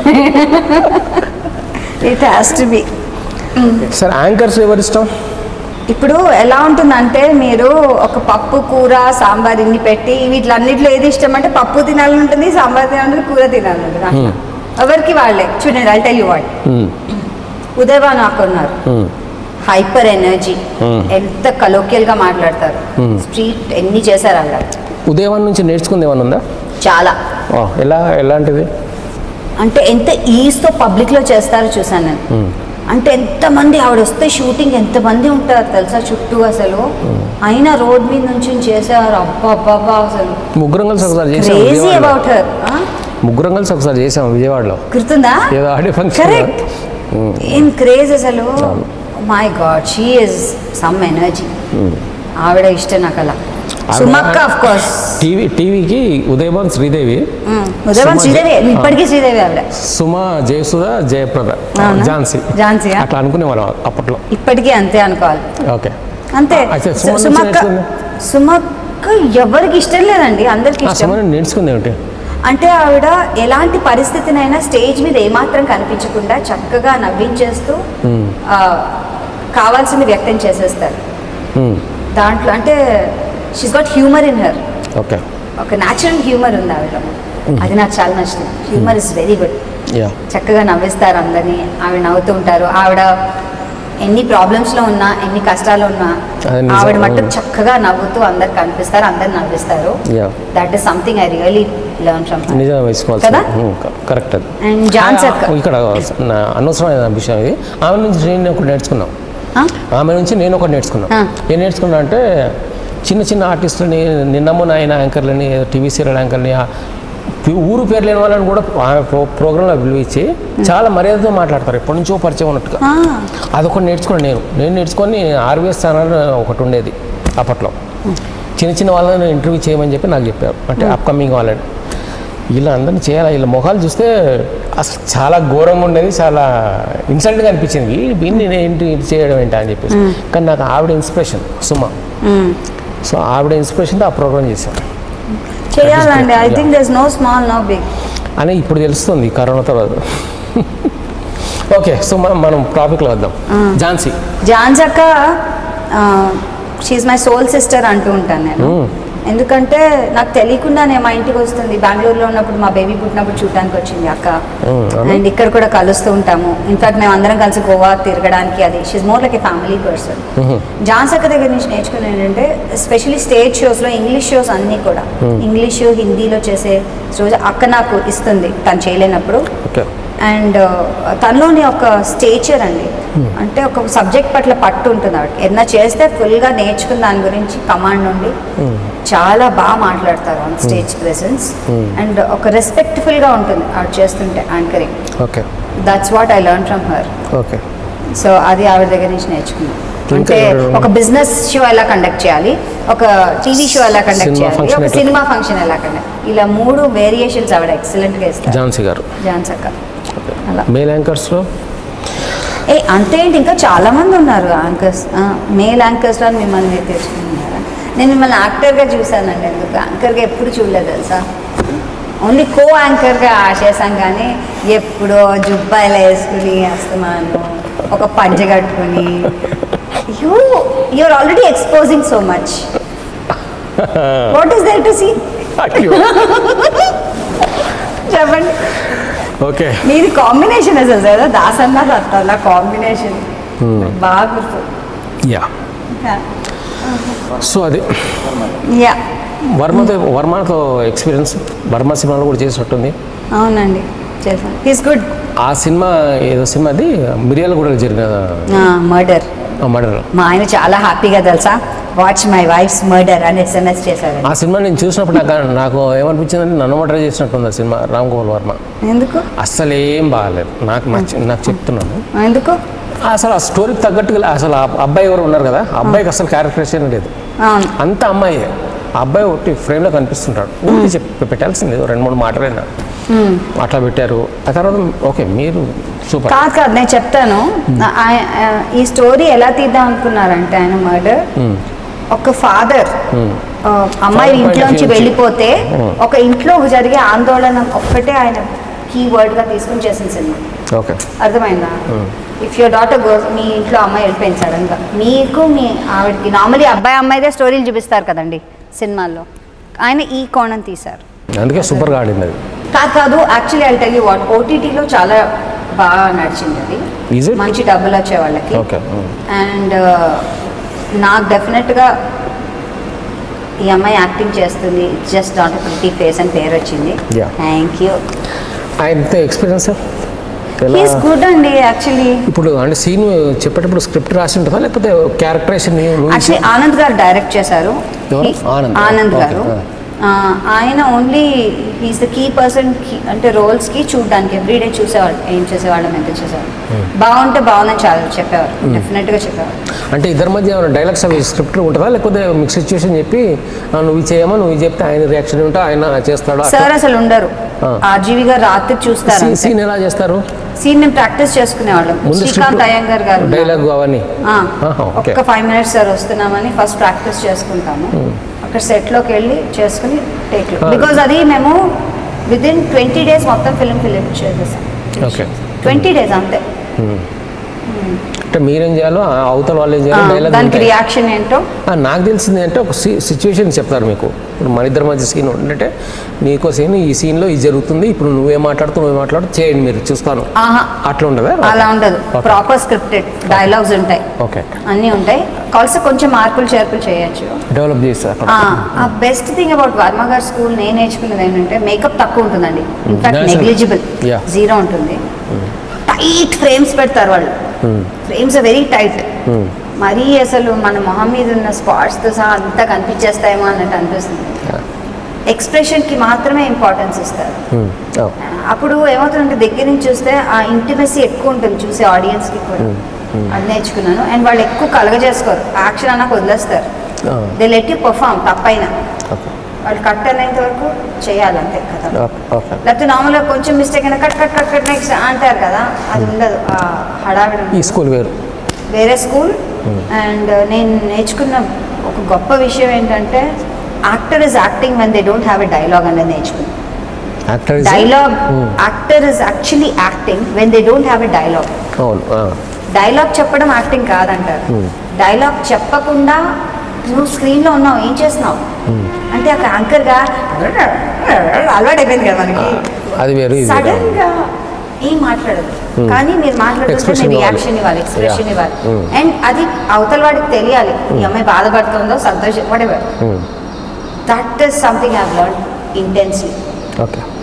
[SPEAKER 2] it has to be
[SPEAKER 1] sir anchors ఎవరు ఇష్టం
[SPEAKER 2] ఇప్పుడు ఎలా ఉంటుందంటే మీరు ఒక పప్పు కూర సాంబార్ ఇన్ని పెట్టి వీటిలన్నిట్లో ఏది ఇష్టం అంటే పప్పు తినాలని ఉంటుంది సాంబార్ తినాలని కూర తినాలని ఉంటుంది అట్లా. ఎవరికి వాళ్ళే చూడండి I tell you what
[SPEAKER 1] um,
[SPEAKER 2] Udayabhanu అక్క ఉన్నారు
[SPEAKER 1] ఉమ్,
[SPEAKER 2] హైపర్ ఎనర్జీ
[SPEAKER 1] Hmm.
[SPEAKER 2] ఎంత కలోకియల్ గా మాట్లాడతారు స్ట్రీట్ ఎన్ని చేశారు అలా
[SPEAKER 1] ఉదయవాన్ నుంచి నేర్చుకుంది ఏమైనా ఉందా
[SPEAKER 2] చాలా
[SPEAKER 1] ఓ, ఎలా ఎలాంటిది
[SPEAKER 2] అంటే ఎంత ఈజ్తో పబ్లిక్లో చేస్తారో చూసాను నేను అంటే ఎంతమంది ఆవిడ వస్తే షూటింగ్ ఎంతమంది ఉంటారు తెలుసా చుట్టూ అసలు అయినా రోడ్ మీద నుంచి చేసేవారు అబ్బా అబ్బా అబ్బా అసలు
[SPEAKER 1] ముగ్గురం కలిసి ఒకసారి చేసాం
[SPEAKER 2] క్రేజీ
[SPEAKER 1] విజయవాడలో
[SPEAKER 2] అబౌట్ హర్
[SPEAKER 1] ముగ్గురం కలిసి ఒకసారి చేసాం విజయవాడలో
[SPEAKER 2] గుర్తుందా
[SPEAKER 1] ఏదో ఆడియో ఫంక్షన్
[SPEAKER 2] కరెక్ట్ ఏం క్రేజ్ అసలు my God she is some energy ఆవిడ ఇష్టం నాకు అలా సుమక్క ఆఫ్ కోర్స్
[SPEAKER 1] టీవీ టీవీకి ఉదయభాన్ శ్రీదేవి
[SPEAKER 2] ఉదయం
[SPEAKER 1] సుమ
[SPEAKER 2] శ్రీదేవి
[SPEAKER 1] జయ-
[SPEAKER 2] ఇప్పటికీ శ్రీదేవి ఆవిడ
[SPEAKER 1] సుమ జయసుధ జయప్రద
[SPEAKER 2] అవునా?
[SPEAKER 1] ఝాన్సీ
[SPEAKER 2] ఝాన్సీయా?
[SPEAKER 1] అట్లా అనుకునేవాళ్ళం అప్పట్లో
[SPEAKER 2] ఇప్పటికీ అంతే అనుకోవాలి
[SPEAKER 1] ఓకే
[SPEAKER 2] అంతే
[SPEAKER 1] అయితే
[SPEAKER 2] సు-
[SPEAKER 1] సుమ నుంచి
[SPEAKER 2] సుమక్క
[SPEAKER 1] నేర్చుకుంది?
[SPEAKER 2] సుమక్క ఎవరికి ఇష్టం లేదండి అందరికి
[SPEAKER 1] ఆ
[SPEAKER 2] ఇష్టం
[SPEAKER 1] సమయం నేర్చుకుంది ఏమిటి
[SPEAKER 2] అంటే ఆవిడ ఎలాంటి పరిస్థితినైనా స్టేజ్ మీద ఏమాత్రం కనిపించకుండా చక్కగా నవ్వించేస్తూ ఆ, కావాల్సింది వ్యక్తం చేసేస్తారు
[SPEAKER 1] మ్మ్.
[SPEAKER 2] దాంట్లో అంటే she's got humour in her
[SPEAKER 1] okay
[SPEAKER 2] ఒక న్యాచురల్ హ్యూమర్ ఉంది ఆవిడ అది నాకు చాలా నచ్చింది humour is very good
[SPEAKER 1] yeah
[SPEAKER 2] చక్కగా నవ్విస్తారు అందరినీ ఆవిడ నవ్వుతూ ఉంటారు ఆవిడ ఎన్ని ప్రాబ్లమ్స్లో ఉన్నా ఎన్ని కష్టాలు ఉన్నా
[SPEAKER 1] అది నిజం.
[SPEAKER 2] ఆవిడ మట్టుకు చక్కగా నవ్వుతూ అందరు కనిపిస్తారు అందరు నవ్విస్తారు
[SPEAKER 1] yeah
[SPEAKER 2] that is something I really learn from
[SPEAKER 1] నిజం వేసుకోవాల్సి
[SPEAKER 2] కదా?
[SPEAKER 1] కరెక్ట్ అది
[SPEAKER 2] అండ్ జాన్స్
[SPEAKER 1] ఆ,
[SPEAKER 2] అక్క
[SPEAKER 1] ఇక్కడ నా అనవసరమైన విషయం ఇది ఆమె నుంచి నేను ఒకటి నేర్చుకున్నాం
[SPEAKER 2] ఆ?
[SPEAKER 1] ఆమె నుంచి నేను ఒకటి నేర్చుకున్నాను
[SPEAKER 2] ఆ.
[SPEAKER 1] ఏం నేర్చుకున్నా అంటే చిన్న చిన్న ఆర్టిస్టులని నిన్నమ్మ నాయన యాంకర్లని టీవీ సీరియల్ యాంకర్ని ఆ పి- ఊరు పేరు లేని వాళ్ళని కూడా ఆమె ప్రో ప్రోగ్రాంలో పిలిపించి చాలా మర్యాదతో మాట్లాడతారు ఎప్పటి నుంచో పరిచయం ఉన్నట్టుగా
[SPEAKER 2] ఆ,
[SPEAKER 1] అదొకటి నేర్చుకున్నాను నేను నేను నేర్చుకొని ఆర్వీఎస్ ఛానల్ ఒకటి ఉండేది అప్పట్లో చిన్న చిన్న వాళ్ళని ఇంటర్వ్యూ చేయమని చెప్పి నాకు చెప్పారు అంటే అప్కమింగ్ వాళ్ళని ఇలా అందరిని చేయాలి వీళ్ళ మొహాలు చూస్తే అసలు చాలా ఘోరంగా ఉండేది చాలా ఇన్సల్ట్గా అనిపించింది ఈ- వీడిని నేను ఏంటి ఇది చేయడం ఏంటి అని చెప్పేసి కానీ నాకు ఆవిడ ఇన్స్పిరేషన్ సుమ
[SPEAKER 2] మ్.
[SPEAKER 1] సో ఆవిడ ఇన్స్పిరేషన్తో ఆ ప్రోగ్రామ్ చేశాను
[SPEAKER 2] చేయాలండి I think there is no small no big
[SPEAKER 1] అని ఇప్పుడు తెలుస్తుంది కరోనా తర్వాత ఓకే సో మనం మనం టాపిక్లో వద్దాం ఝాన్సీ
[SPEAKER 2] జాన్స్ అక్క షీఈ్ మై సోల్ సిస్టర్ అంటూ ఉంటాను నేను ఎందుకంటే నాకు తెలియకుండానే మా ఇంటికి వస్తుంది బెంగళూరులో ఉన్నప్పుడు మా బేబీ పుట్టినప్పుడు చూడడానికి వచ్చింది అక్క
[SPEAKER 1] Mm, అవునా?
[SPEAKER 2] అండ్ ఇక్కడ కూడా కలుస్తూ ఉంటాము ఇన్ఫాక్ట్ మేము అందరం కలిసి గోవా తిరగడానికి అది she's more like a family person Jhansi అక్క దగ్గర నుంచి నేర్చుకుని ఏంటంటే ఎస్పెషల్లీ స్టేజ్ షోస్లో ఇంగ్లీష్ షోస్ అన్నీ కూడా ఇంగ్లీష్ హిందీలో చేసే రోజు అక్క నాకు ఇస్తుంది తను చేయలేనప్పుడు
[SPEAKER 1] ఓకే
[SPEAKER 2] అండ్ తనలోని ఒక స్టేచర్ అండి అంటే ఒక సబ్జెక్ట్ పట్ల పట్టు ఉంటుంది ఆవిడ ఏదైనా చేస్తే ఫుల్గా నేర్చుకున్న దాని గురించి కమాండ్ నుండి చాలా బాగా మాట్లాడతారు ఆన్ స్టేజ్ ప్రెసెన్స్ అండ్ ఒక రెస్పెక్ట్ఫుల్గా ఉంటుంది ఆవిడ చేస్తుంటే anchoring
[SPEAKER 1] okay
[SPEAKER 2] that's what I learn from her
[SPEAKER 1] okay
[SPEAKER 2] so అది ఆవిడ దగ్గర నుంచి నేర్చుకున్నాను
[SPEAKER 1] ఇంకా
[SPEAKER 2] అంటే
[SPEAKER 1] ఎవరు?
[SPEAKER 2] ఒక బిజినెస్ షో ఎలా కండక్ట్ చేయాలి ఒక టీవీ షో ఎలా కండక్ట్
[SPEAKER 1] సినిమా
[SPEAKER 2] చేయాలి
[SPEAKER 1] function
[SPEAKER 2] ఒక
[SPEAKER 1] ఎట్లా?
[SPEAKER 2] సినిమా ఫంక్షన్ ఎలా కండక్ట్ ఇలా మూడు వేరియేషన్స్ ఆవిడ ఎక్సలెంట్గా ఇస్తారు
[SPEAKER 1] ఝాన్సీ గారు
[SPEAKER 2] జాన్సక్క అలా
[SPEAKER 1] మేల్ యాంకర్స్లో
[SPEAKER 2] ఏ అంతే ఏంటి ఇంకా చాలా మంది ఉన్నారు యాంకర్స్ మేల్ యాంకర్స్లో మిమ్మల్ని మీరు తెచ్చుకున్నారా నేను మిమ్మల్ని యాక్టర్గా చూశానండి ఎందుకు యాంకర్గా ఎప్పుడు చూడలేదు తెలుసా ఓన్లీ కో యాంకర్గా చేశాం కానీ ఎప్పుడో జుబ్బాయిలు వేసుకుని వస్తున్నాను ఒక పంచ కట్టుకుని you you're already exposing so much what is there to see చెప్పండి
[SPEAKER 1] ఓకే
[SPEAKER 2] మీది కాంబినేషన్ అసలు కదా దాసన్న దత్తల కాంబినేషన్ బాగా గుర్తు
[SPEAKER 1] యా సో అది
[SPEAKER 2] యా
[SPEAKER 1] వర్మతో వర్మతో ఎక్స్పీరియన్స్ వర్మ సినిమాలో కూడా చేసినట్టుంది
[SPEAKER 2] అవునండి చేశాను హీస్ గుడ్
[SPEAKER 1] ఆ సినిమా ఏదో సినిమా అది మిరియాల కూడా జరిగిన
[SPEAKER 2] మర్డర్
[SPEAKER 1] మర్డర్
[SPEAKER 2] మా ఆయన చాలా హ్యాపీగా తెలుసా వాచ్ మై వైఫ్స్ మర్డర్ అని ఎస్ఎంఎస్ చేశారు
[SPEAKER 1] ఆ సినిమా నేను చూసినప్పుడు నాకు నాకు ఏమనిపించిందంటే నన్ను మర్డర్ చేసినట్టుంది ఆ సినిమా రామ్ గోపాల్ వర్మ
[SPEAKER 2] ఎందుకు
[SPEAKER 1] అస్సలు ఏం బాగాలేదు నాకు నచ్చి నాకు చెప్తున్నాను
[SPEAKER 2] ఎందుకు
[SPEAKER 1] అసలు ఆ స్టోరీకి తగ్గట్టుగా లే- అసలు ఆ అబ్బాయి ఎవరు ఉన్నారు కదా ఆ అబ్బాయికి అసలు క్యారెక్టరేషన్ లేదు
[SPEAKER 2] అవును
[SPEAKER 1] అంత అమ్మాయి ఆ అబ్బాయి ఒకటి ఫ్రేమ్లో కనిపిస్తుంటాడు ఊరికే చెప్పి పెట్టాల్సింది ఏదో రెండు మూడు మాటలైనా అట్లా పెట్టారు ఆ తర్వాత ఓకే మీరు సూపర్
[SPEAKER 2] కాదు కాదు నేను చెప్తాను ఆ- ఆ- ఈ స్టోరీ ఎలా తీద్దాం అనుకున్నారంటే ఆయన మర్డర్ ఒక ఫాదర్ అమ్మాయి
[SPEAKER 1] Father point of
[SPEAKER 2] ఇంట్లోంచి
[SPEAKER 1] view నుంచి.
[SPEAKER 2] వెళ్ళిపోతే
[SPEAKER 1] Hmm.
[SPEAKER 2] ఒక ఇంట్లో జరిగే ఆందోళన ఒక్కటే ఆయన కీ వర్డ్గా తీసుకుని చేసిన సినిమా
[SPEAKER 1] ఓకే
[SPEAKER 2] అర్థమైందా ఇఫ్ యువర్ డాటర్ గోస్ మీ ఇంట్లో అమ్మాయి వెళ్ళిపోయింది సడన్గా మీకు మీ ఆవిడకి నార్మలీ అబ్బాయి అమ్మాయిదే స్టోరీలు చూపిస్తారు కదండి సినిమాల్లో ఆయన ఈ కోణం తీశారు
[SPEAKER 1] అందుకే సూపర్గా ఆడింది అది
[SPEAKER 2] కాదు కాదు actually I tell you what ఓటీటీలో చాలా బాగా నడిచింది అది
[SPEAKER 1] Is it?
[SPEAKER 2] మంచి డబ్బులు వచ్చే వాళ్ళకి
[SPEAKER 1] ఓకే
[SPEAKER 2] అండ్ నాకు డెఫినెట్గా ఈ అమ్మాయి యాక్టింగ్ చేస్తుంది జస్ట్ నాట్ ప్రిటీ ఫేస్ అని పేరు వచ్చింది
[SPEAKER 1] Yeah.
[SPEAKER 2] థ్యాంక్ యూ
[SPEAKER 1] ఆయనతో ఎక్స్పీరియన్స్ ఎలా
[SPEAKER 2] హీస్ గుడ్ అండి యాక్చువల్లీ
[SPEAKER 1] ఇప్పుడు అంటే సీన్ చెప్పేటప్పుడు స్క్రిప్ట్ రాసి ఉంటుందా లేకపోతే క్యారెక్టరేషన్
[SPEAKER 2] యాక్చువల్లీ ఆనంద్ గారు డైరెక్ట్ చేశారు
[SPEAKER 1] ఎవరు?
[SPEAKER 2] He-
[SPEAKER 1] ఆనంద్.
[SPEAKER 2] ఆనంద్
[SPEAKER 1] Okay.
[SPEAKER 2] గారు
[SPEAKER 1] Ah.
[SPEAKER 2] ఆ, ఆయన only he's the key person అంటే రోల్స్కి చూడడానికి ఎవ్రీడే చూసేవాడు ఏం చేసేవాళ్ళం ఎంత చేసేవాడు బాగుంటే బాగుందని చాలా చెప్పేవారు డెఫినెట్గా చెప్పేవారు
[SPEAKER 1] అంటే ఇద్దరి మధ్య ఏమైనా డైలాగ్స్ అవి స్క్రిప్ట్ ఉంటుందా లేకపోతే మీకు సిచ్యువేషన్ చెప్పి "ఆ, నువ్వు ఇది చేయమా నువ్వు ఇది చెప్తే ఆయన రియాక్షన్ ఉంటే ఆయన చేస్తాడు
[SPEAKER 2] సార్ అసలు ఉండరు
[SPEAKER 1] ఆ.
[SPEAKER 2] ఆర్జీవి గారు రాత్రి చూస్తారు
[SPEAKER 1] సీన్ ఎలా చేస్తారు
[SPEAKER 2] సీన్ మేము ప్రాక్టీస్ చేసుకునేవాళ్ళం
[SPEAKER 1] ముందు
[SPEAKER 2] శ్రీకాంత్ అయ్యంగార్ గారు ఉన్నారు.
[SPEAKER 1] డైలాగ్ అవన్నీ
[SPEAKER 2] ఆ,
[SPEAKER 1] ఆహా, ఓకే.
[SPEAKER 2] ఒక్క ఫైవ్ మినిట్స్ సార్ వస్తున్నామని ఫస్ట్ ప్రాక్టీస్ చేసుకుంటాము అక్కడ సెట్లోకి వెళ్ళి చేసుకుని టేక్లో
[SPEAKER 1] ఆ.
[SPEAKER 2] బికాజ్ అది మేము విత్ ఇన్ ట్వంటీ డేస్ మొత్తం ఫిల్మ్ ఫిలిం చేసేసాం
[SPEAKER 1] ఓకే
[SPEAKER 2] ట్వంటీ డేస్ అంతే
[SPEAKER 1] అంటే మీరేం చేయాలో ఆ అవతల వాళ్ళు ఏం
[SPEAKER 2] ఆ,
[SPEAKER 1] చేయాలో డైలాగ్
[SPEAKER 2] దానికి రియాక్షన్ ఏంటో
[SPEAKER 1] ఆ, నాకు తెలిసింది అంటే ఒక సిచ్యువేషన్ చెప్తారు మీకు ఇప్పుడు మన ఇద్దరి మధ్య సీన్ ఉంటే నీకో సీన్ ఈ సీన్లో ఇది జరుగుతుంది ఇప్పుడు నువ్వే మాట్లాడుతూ నువ్వే మాట్లాడుతూ చేయండి మీరు చూస్తాను
[SPEAKER 2] ఆహా
[SPEAKER 1] అట్లా ఉండదా
[SPEAKER 2] అలా ఉండదు
[SPEAKER 1] Okay.
[SPEAKER 2] ప్రాపర్ స్క్రిప్టెడ్ డైలాగ్స్ ఉంటాయి
[SPEAKER 1] ఓకే
[SPEAKER 2] అన్నీ ఉంటాయి కాల్స్ కొంచెం మార్పులు చేర్పులు చేయొచ్చు
[SPEAKER 1] డెవలప్ చేస్తారు
[SPEAKER 2] ఆ బెస్ట్ థింగ్ అబౌట్ వర్మ గారి స్కూల్ నేను నేర్చుకున్నది ఏంటంటే మేకప్ తక్కువ ఉంటుందండి in fact
[SPEAKER 1] Yes, sir.
[SPEAKER 2] Negligible
[SPEAKER 1] Yeah.
[SPEAKER 2] Zero ఉంటుంది టైట్ ఫ్రేమ్స్ పెడతారు వాళ్ళు ఫ్రేమ్స్ వెరీ టైట్ మరీ అసలు మన మొహం మీద ఉన్న స్పాట్స్తో సహా అంతా కనిపించేస్తాయేమో అన్నట్టు అనిపిస్తుంది ఎక్స్ప్రెషన్కి మాత్రమే ఇంపార్టెన్స్ ఇస్తారు అప్పుడు ఏమవుతుందంటే దగ్గర నుంచి చూస్తే ఆ ఇంటిమెసీ ఎక్కువ ఉంటుంది చూసే ఆడియన్స్కి కూడా అది నేర్చుకున్నాను అండ్ వాళ్ళు ఎక్కువ కలగజేసుకోరు యాక్షన్ అన్నాక వదిలేస్తారు దే లెట్ యూ పర్ఫామ్ తప్పైనా వాళ్ళు కట్ అనేంత వరకు చేయాలి అంతే కదా
[SPEAKER 1] ఓకే
[SPEAKER 2] లేకపోతే నార్మల్గా కొంచెం మిస్టేక్ అయినా cut cut cut cut next అంటారు కదా అది ఉండదు ఆ హడావిడి
[SPEAKER 1] ఈ
[SPEAKER 2] ఉండదు.
[SPEAKER 1] స్కూల్ వేరు
[SPEAKER 2] వేరే స్కూల్ అండ్ నేను నేర్చుకున్న ఒక గొప్ప విషయం ఏంటంటే actor is acting when they don't have a dialogue అనేది నేర్చుకున్నాను
[SPEAKER 1] actor
[SPEAKER 2] dialogue actor is actually acting when they don't have a dialogue
[SPEAKER 1] అవును ఆ.
[SPEAKER 2] డైలాగ్ చెప్పడం యాక్టింగ్ కాదంటారు డైలాగ్ చెప్పకుండా నువ్వు స్క్రీన్లో ఉన్నావు ఏం చేస్తున్నావు అంటే ఒక యాంకర్గా అలవాటు అయిపోయింది కదా మనకి
[SPEAKER 1] అది వేరు ఇది వేరు.
[SPEAKER 2] సడన్ గా ఏం మాట్లాడదు కానీ మీరు మాట్లాడుతుంటే
[SPEAKER 1] Expression
[SPEAKER 2] మీరు
[SPEAKER 1] ఇవ్వాలి.
[SPEAKER 2] రియాక్షన్ ఇవ్వాలి ఎక్స్ప్రెషన్
[SPEAKER 1] Yeah.
[SPEAKER 2] ఇవ్వాలి
[SPEAKER 1] Mm.
[SPEAKER 2] అండ్ అది అవతల వాడికి తెలియాలి ఈ అమ్మాయి బాధపడుతుందో సంతోషం whatever
[SPEAKER 1] Hmm.
[SPEAKER 2] That is something I learn intensely
[SPEAKER 1] okay